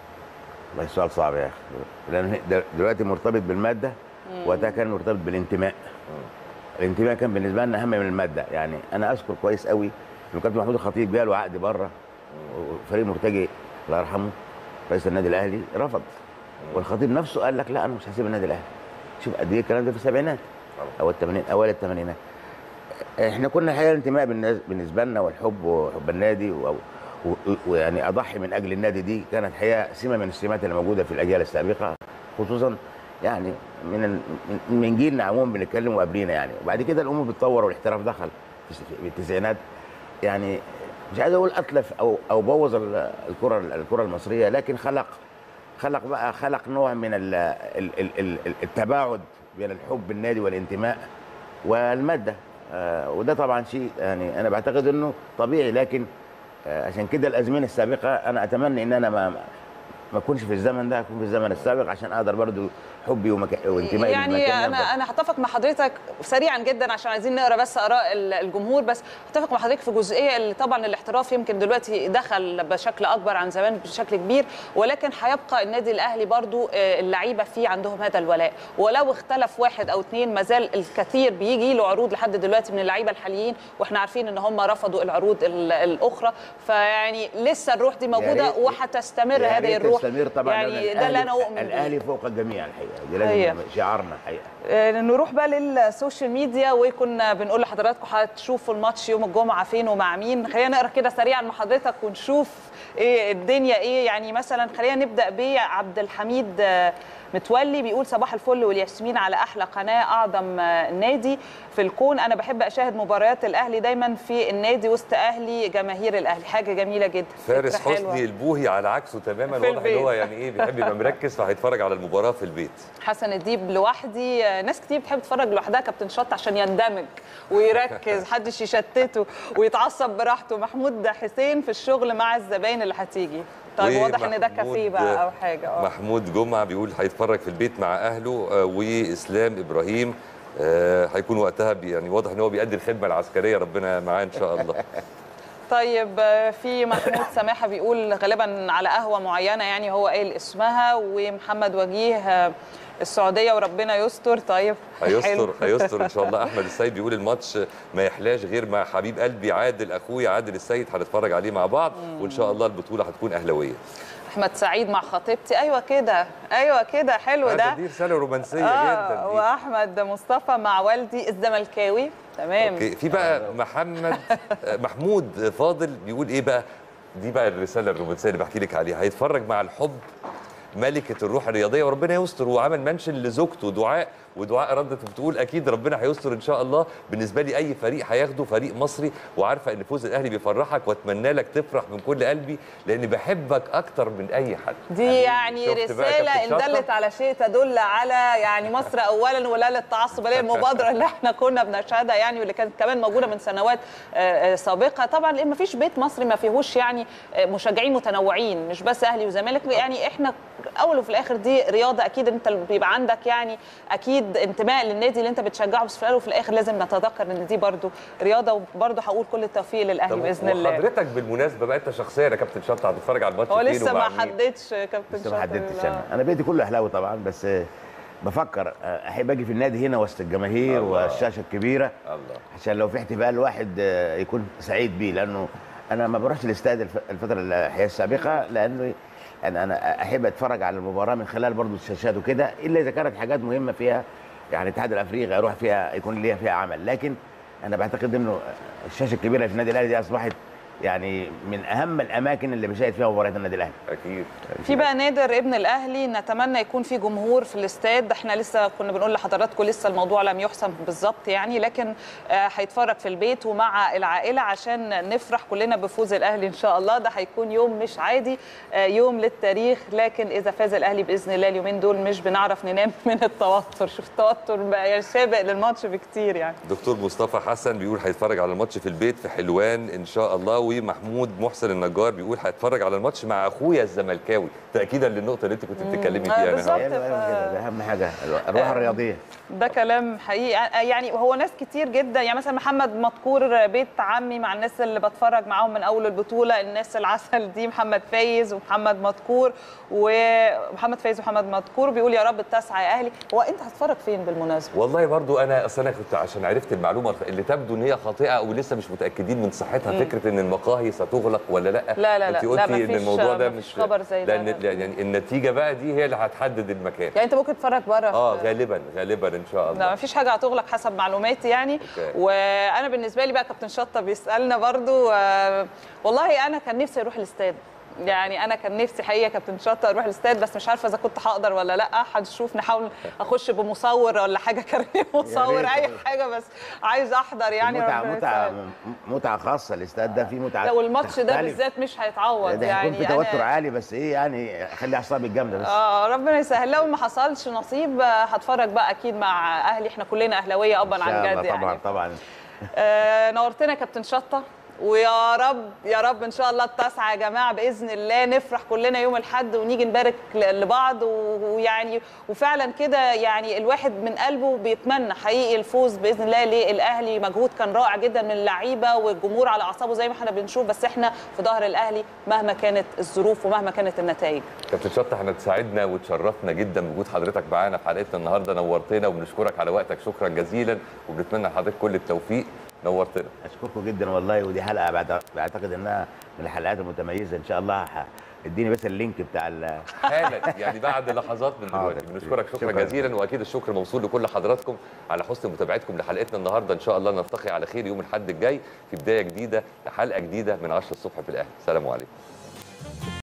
والله سؤال صعب يا اخي لان د- دلوقتي مرتبط بالماده وقتها كان مرتبط بالانتماء الانتماء كان بالنسبه لنا اهم من الماده يعني انا اذكر كويس قوي ان كابتن محمود الخطيب جاله عقد بره وفريق مرتجي الله يرحمه رئيس النادي الاهلي رفض والخطيب نفسه قال لك لا انا مش هسيب النادي الاهلي شوف قد ايه الكلام ده في السبعينات او الثمانين اوائل الثمانينات احنا كنا الحقيقه الانتماء بالناس- بالنسبه لنا والحب وحب النادي و- و- ويعني اضحي من اجل النادي دي كانت الحقيقه سمه من السمات اللي موجوده في الاجيال السابقه خصوصا يعني من ال- من- من جيلنا عموما بنتكلم وقبلينا يعني وبعد كده الامور بتطور والاحتراف دخل في الس- في التسعينات يعني مش عايز اقول اتلف او او بوظ ال- الكره الكره المصريه لكن خلق خلق بقى خلق نوع من ال ال ال ال التباعد بين الحب بالنادي والانتماء والماده آه وده طبعا شيء يعني انا بعتقد انه طبيعي لكن آه عشان كده الازمنه السابقه انا اتمنى ان انا ما ما اكونش في الزمن ده اكون في الزمن السابق عشان اقدر برضو حبي ومك... وانتمائي يعني للمكان انا يفضل. انا هتفق مع حضرتك سريعا جدا عشان عايزين نقرا بس اراء ال- الجمهور بس هتفق مع حضرتك في جزئيه اللي طبعا الاحتراف يمكن دلوقتي دخل بشكل اكبر عن زمان بشكل كبير ولكن هيبقى النادي الاهلي برضو آه، اللعيبه فيه عندهم هذا الولاء ولو اختلف واحد او اثنين ما زال الكثير بيجي له عروض لحد دلوقتي من اللعيبه الحاليين واحنا عارفين ان هم رفضوا العروض ال- الاخرى فيعني لسه الروح دي موجوده ريت- وهتستمر يا هذه ريت الروح تستمر طبعا يعني لأن ده اللي انا الأهلي- اؤمن بيه. الاهلي فوق الجميع الحقيقه دي لازم هي. يبقى شعارنا الحقيقه آه، نروح بقى للسوشيال ميديا وكنا بنقول لحضراتكم هتشوفوا الماتش يوم الجمعه فين ومع مين خلينا نقرا كده سريعا مع حضرتك ونشوف ايه الدنيا ايه يعني مثلا خلينا نبدا بعبد الحميد آه، متولي بيقول صباح الفل والياسمين على احلى قناه اعظم آه، نادي في الكون انا بحب اشاهد مباريات الاهلي دايما في النادي وسط اهلي جماهير الاهلي حاجه جميله جدا فارس فكرة حلوة. حسني البوهي على عكسه تماما في واضح ان البيت. هو يعني ايه بيحب يبقى مركز فهيتفرج على المباراه في البيت حسن الديب لوحدي آه، ناس كتير بتحب تتفرج لوحدها كابتن شط عشان يندمج ويركز محدش يشتته ويتعصب براحته محمود حسين في الشغل مع الزباين اللي هتيجي طيب واضح ان ده ومحمود- كافيه بقى او حاجه اه محمود جمعه بيقول هيتفرج في البيت مع اهله آه، واسلام ابراهيم آه، هيكون وقتها بي يعني واضح ان هو بيأدي الخدمه العسكريه ربنا معاه ان شاء الله طيب آه، في محمود سماحه بيقول غالبا على قهوه معينه يعني هو قايل اسمها ومحمد وجيه آه، السعوديه وربنا يستر طيب هيستر حلو. هيستر ان شاء الله احمد السيد بيقول الماتش ما يحلاش غير مع حبيب قلبي عادل اخويا عادل السيد هنتفرج عليه مع بعض وان شاء الله البطوله هتكون اهلاويه احمد سعيد مع خطيبتي ايوه كده ايوه كده حلو هذا ده دي رساله رومانسيه آه جدا دي. واحمد مصطفى مع والدي الزملكاوي تمام اوكي في بقى محمد آه، محمود فاضل بيقول ايه بقى دي بقى الرساله الرومانسيه اللي بحكي لك عليها هيتفرج مع الحب ملكة الروح الرياضية وربنا يستر وعمل منشن لزوجته دعاء ودعاء ردت بتقول أكيد ربنا هيستر إن شاء الله بالنسبة لي أي فريق هياخده فريق مصري وعارفة إن فوز الأهلي بيفرحك وأتمنى لك تفرح من كل قلبي لأني بحبك أكتر من أي حد دي يعني شفت بقى رسالة كابتن إن شطة؟ دلت على شيء تدل على يعني مصر أولا ولا للتعصب اللي هي المبادرة اللي احنا كنا بنشهدها يعني واللي كانت كمان موجودة من سنوات آه، آه، سابقة طبعا لأن ما فيش بيت مصري ما فيهوش يعني آه، مشجعين متنوعين مش بس أهلي وزمالك يعني احنا أول وفي الآخر دي رياضة أكيد أنت بيبقى عندك يعني أكيد انتماء للنادي اللي أنت بتشجعه بس في الأول وفي الآخر لازم نتذكر إن دي برضو رياضة وبرضو هقول كل التوفيق للأهلي طب بإذن الله وحضرتك بالمناسبة بقى أنت شخصيا يا كابتن شطة هتتفرج على الماتش هو فين لسه ما ومع مين؟ حددش كابتن لسه ما شاطر حددتش لا. انا انا بيتي كله اهلاوي طبعا بس آه، بفكر آه، احب اجي في النادي هنا وسط الجماهير الله. والشاشه الكبيره الله عشان لو في احتفال الواحد آه، يكون سعيد بيه لانه انا ما بروحش الاستاد الف- الفتره الحياه السابقه لانه انا انا احب اتفرج على المباراه من خلال برضو الشاشات وكده الا اذا كانت حاجات مهمه فيها يعني الاتحاد الافريقي اروح فيها يكون ليها فيها عمل لكن انا بعتقد انه الشاشه الكبيره في النادي الاهلي دي اصبحت يعني من اهم الاماكن اللي بشاهد فيها مباريات النادي الاهلي أكيد في بقى نادر ابن الاهلي نتمنى يكون في جمهور في الاستاد احنا لسه كنا بنقول لحضراتكم لسه الموضوع لم يحسم بالظبط يعني لكن آه، هيتفرج في البيت ومع العائله عشان نفرح كلنا بفوز الاهلي ان شاء الله ده هيكون يوم مش عادي آه، يوم للتاريخ لكن اذا فاز الاهلي باذن الله اليومين دول مش بنعرف ننام من التوتر شوف التوتر بقى سابق للماتش بكتير يعني دكتور مصطفى حسن بيقول هيتفرج على الماتش في البيت في حلوان ان شاء الله ومحمود محسن النجار بيقول هيتفرج على الماتش مع اخويا الزملكاوي تاكيدا للنقطه اللي انت كنت بتتكلمي آه، فيها بالظبط. نهار. أيوة، أيوة كده، ده اهم حاجه الروح الرياضيه ده كلام حقيقي يعني هو ناس كتير جدا يعني مثلا محمد مدكور بيت عمي مع الناس اللي بتفرج معاهم من اول البطوله الناس العسل دي محمد فايز ومحمد مدكور ومحمد فايز ومحمد مدكور بيقول يا رب التسعه يا اهلي هو انت هتتفرج فين بالمناسبه والله برضو انا اصل انا كنت عشان عرفت المعلومه اللي تبدو ان هي خاطئه او لسه مش متاكدين من صحتها فكره ان المقاهي ستغلق ولا لا لا، لا، لا. انت لا، قلتي ان مفيش- الموضوع ده مفيش مش خبر زي ده، لان لا. يعني النتيجه بقى دي هي اللي هتحدد المكان يعني انت ممكن تتفرج بره اه غالبا غالبا ان شاء لا الله مفيش حاجه هتغلق حسب معلوماتي يعني أوكي. وانا بالنسبه لي بقى كابتن شطه بيسالنا برضو آه، والله انا كان نفسي اروح الاستاد يعني انا كان نفسي حقيقه كابتن شطه اروح الاستاد بس مش عارفه اذا كنت هقدر ولا لا هنشوف نحاول اخش بمصور ولا حاجه كريم مصور ريت. اي حاجه بس عايز احضر يعني متعه ربنا متعه يسهل. متعه خاصه الاستاد ده فيه متعه لو الماتش ده تختلف. بالذات مش هيتعوض ده يعني هيكون في توتر أنا- عالي بس ايه يعني خلي اعصابك جامده بس اه ربنا يسهل لو ما حصلش نصيب آه، هتفرج بقى اكيد مع اهلي احنا كلنا اهلاويه ابا إن شاء عن الله جد يعني طبعا طبعا آه، نورتنا يا كابتن شطه ويا رب يا رب ان شاء الله التاسعه يا جماعه باذن الله نفرح كلنا يوم الاحد ونيجي نبارك ل- لبعض و- ويعني وفعلا كده يعني الواحد من قلبه بيتمنى حقيقي الفوز باذن الله للاهلي مجهود كان رائع جدا من اللعيبه والجمهور على اعصابه زي ما احنا بنشوف بس احنا في ظهر الاهلي مهما كانت الظروف ومهما كانت النتائج كابتن شطه احنا اتسعدنا وتشرفنا جدا بوجود حضرتك معانا في حلقتنا النهارده نورتنا وبنشكرك على وقتك شكرا جزيلا وبنتمنى لحضرتك كل التوفيق نورتنا اشكركم جدا والله ودي حلقه بعد- بعتقد انها من الحلقات المتميزه ان شاء الله ح- اديني بس اللينك بتاع ال- حالا يعني بعد لحظات من دلوقتي حاضر. بنشكرك شكرا, شكراً. جزيلا واكيد الشكر موصول لكل حضراتكم على حسن متابعتكم لحلقتنا النهارده ان شاء الله نلتقي على خير يوم الاحد الجاي في بدايه جديده لحلقه جديده من 10 الصبح في الاهلي سلام عليكم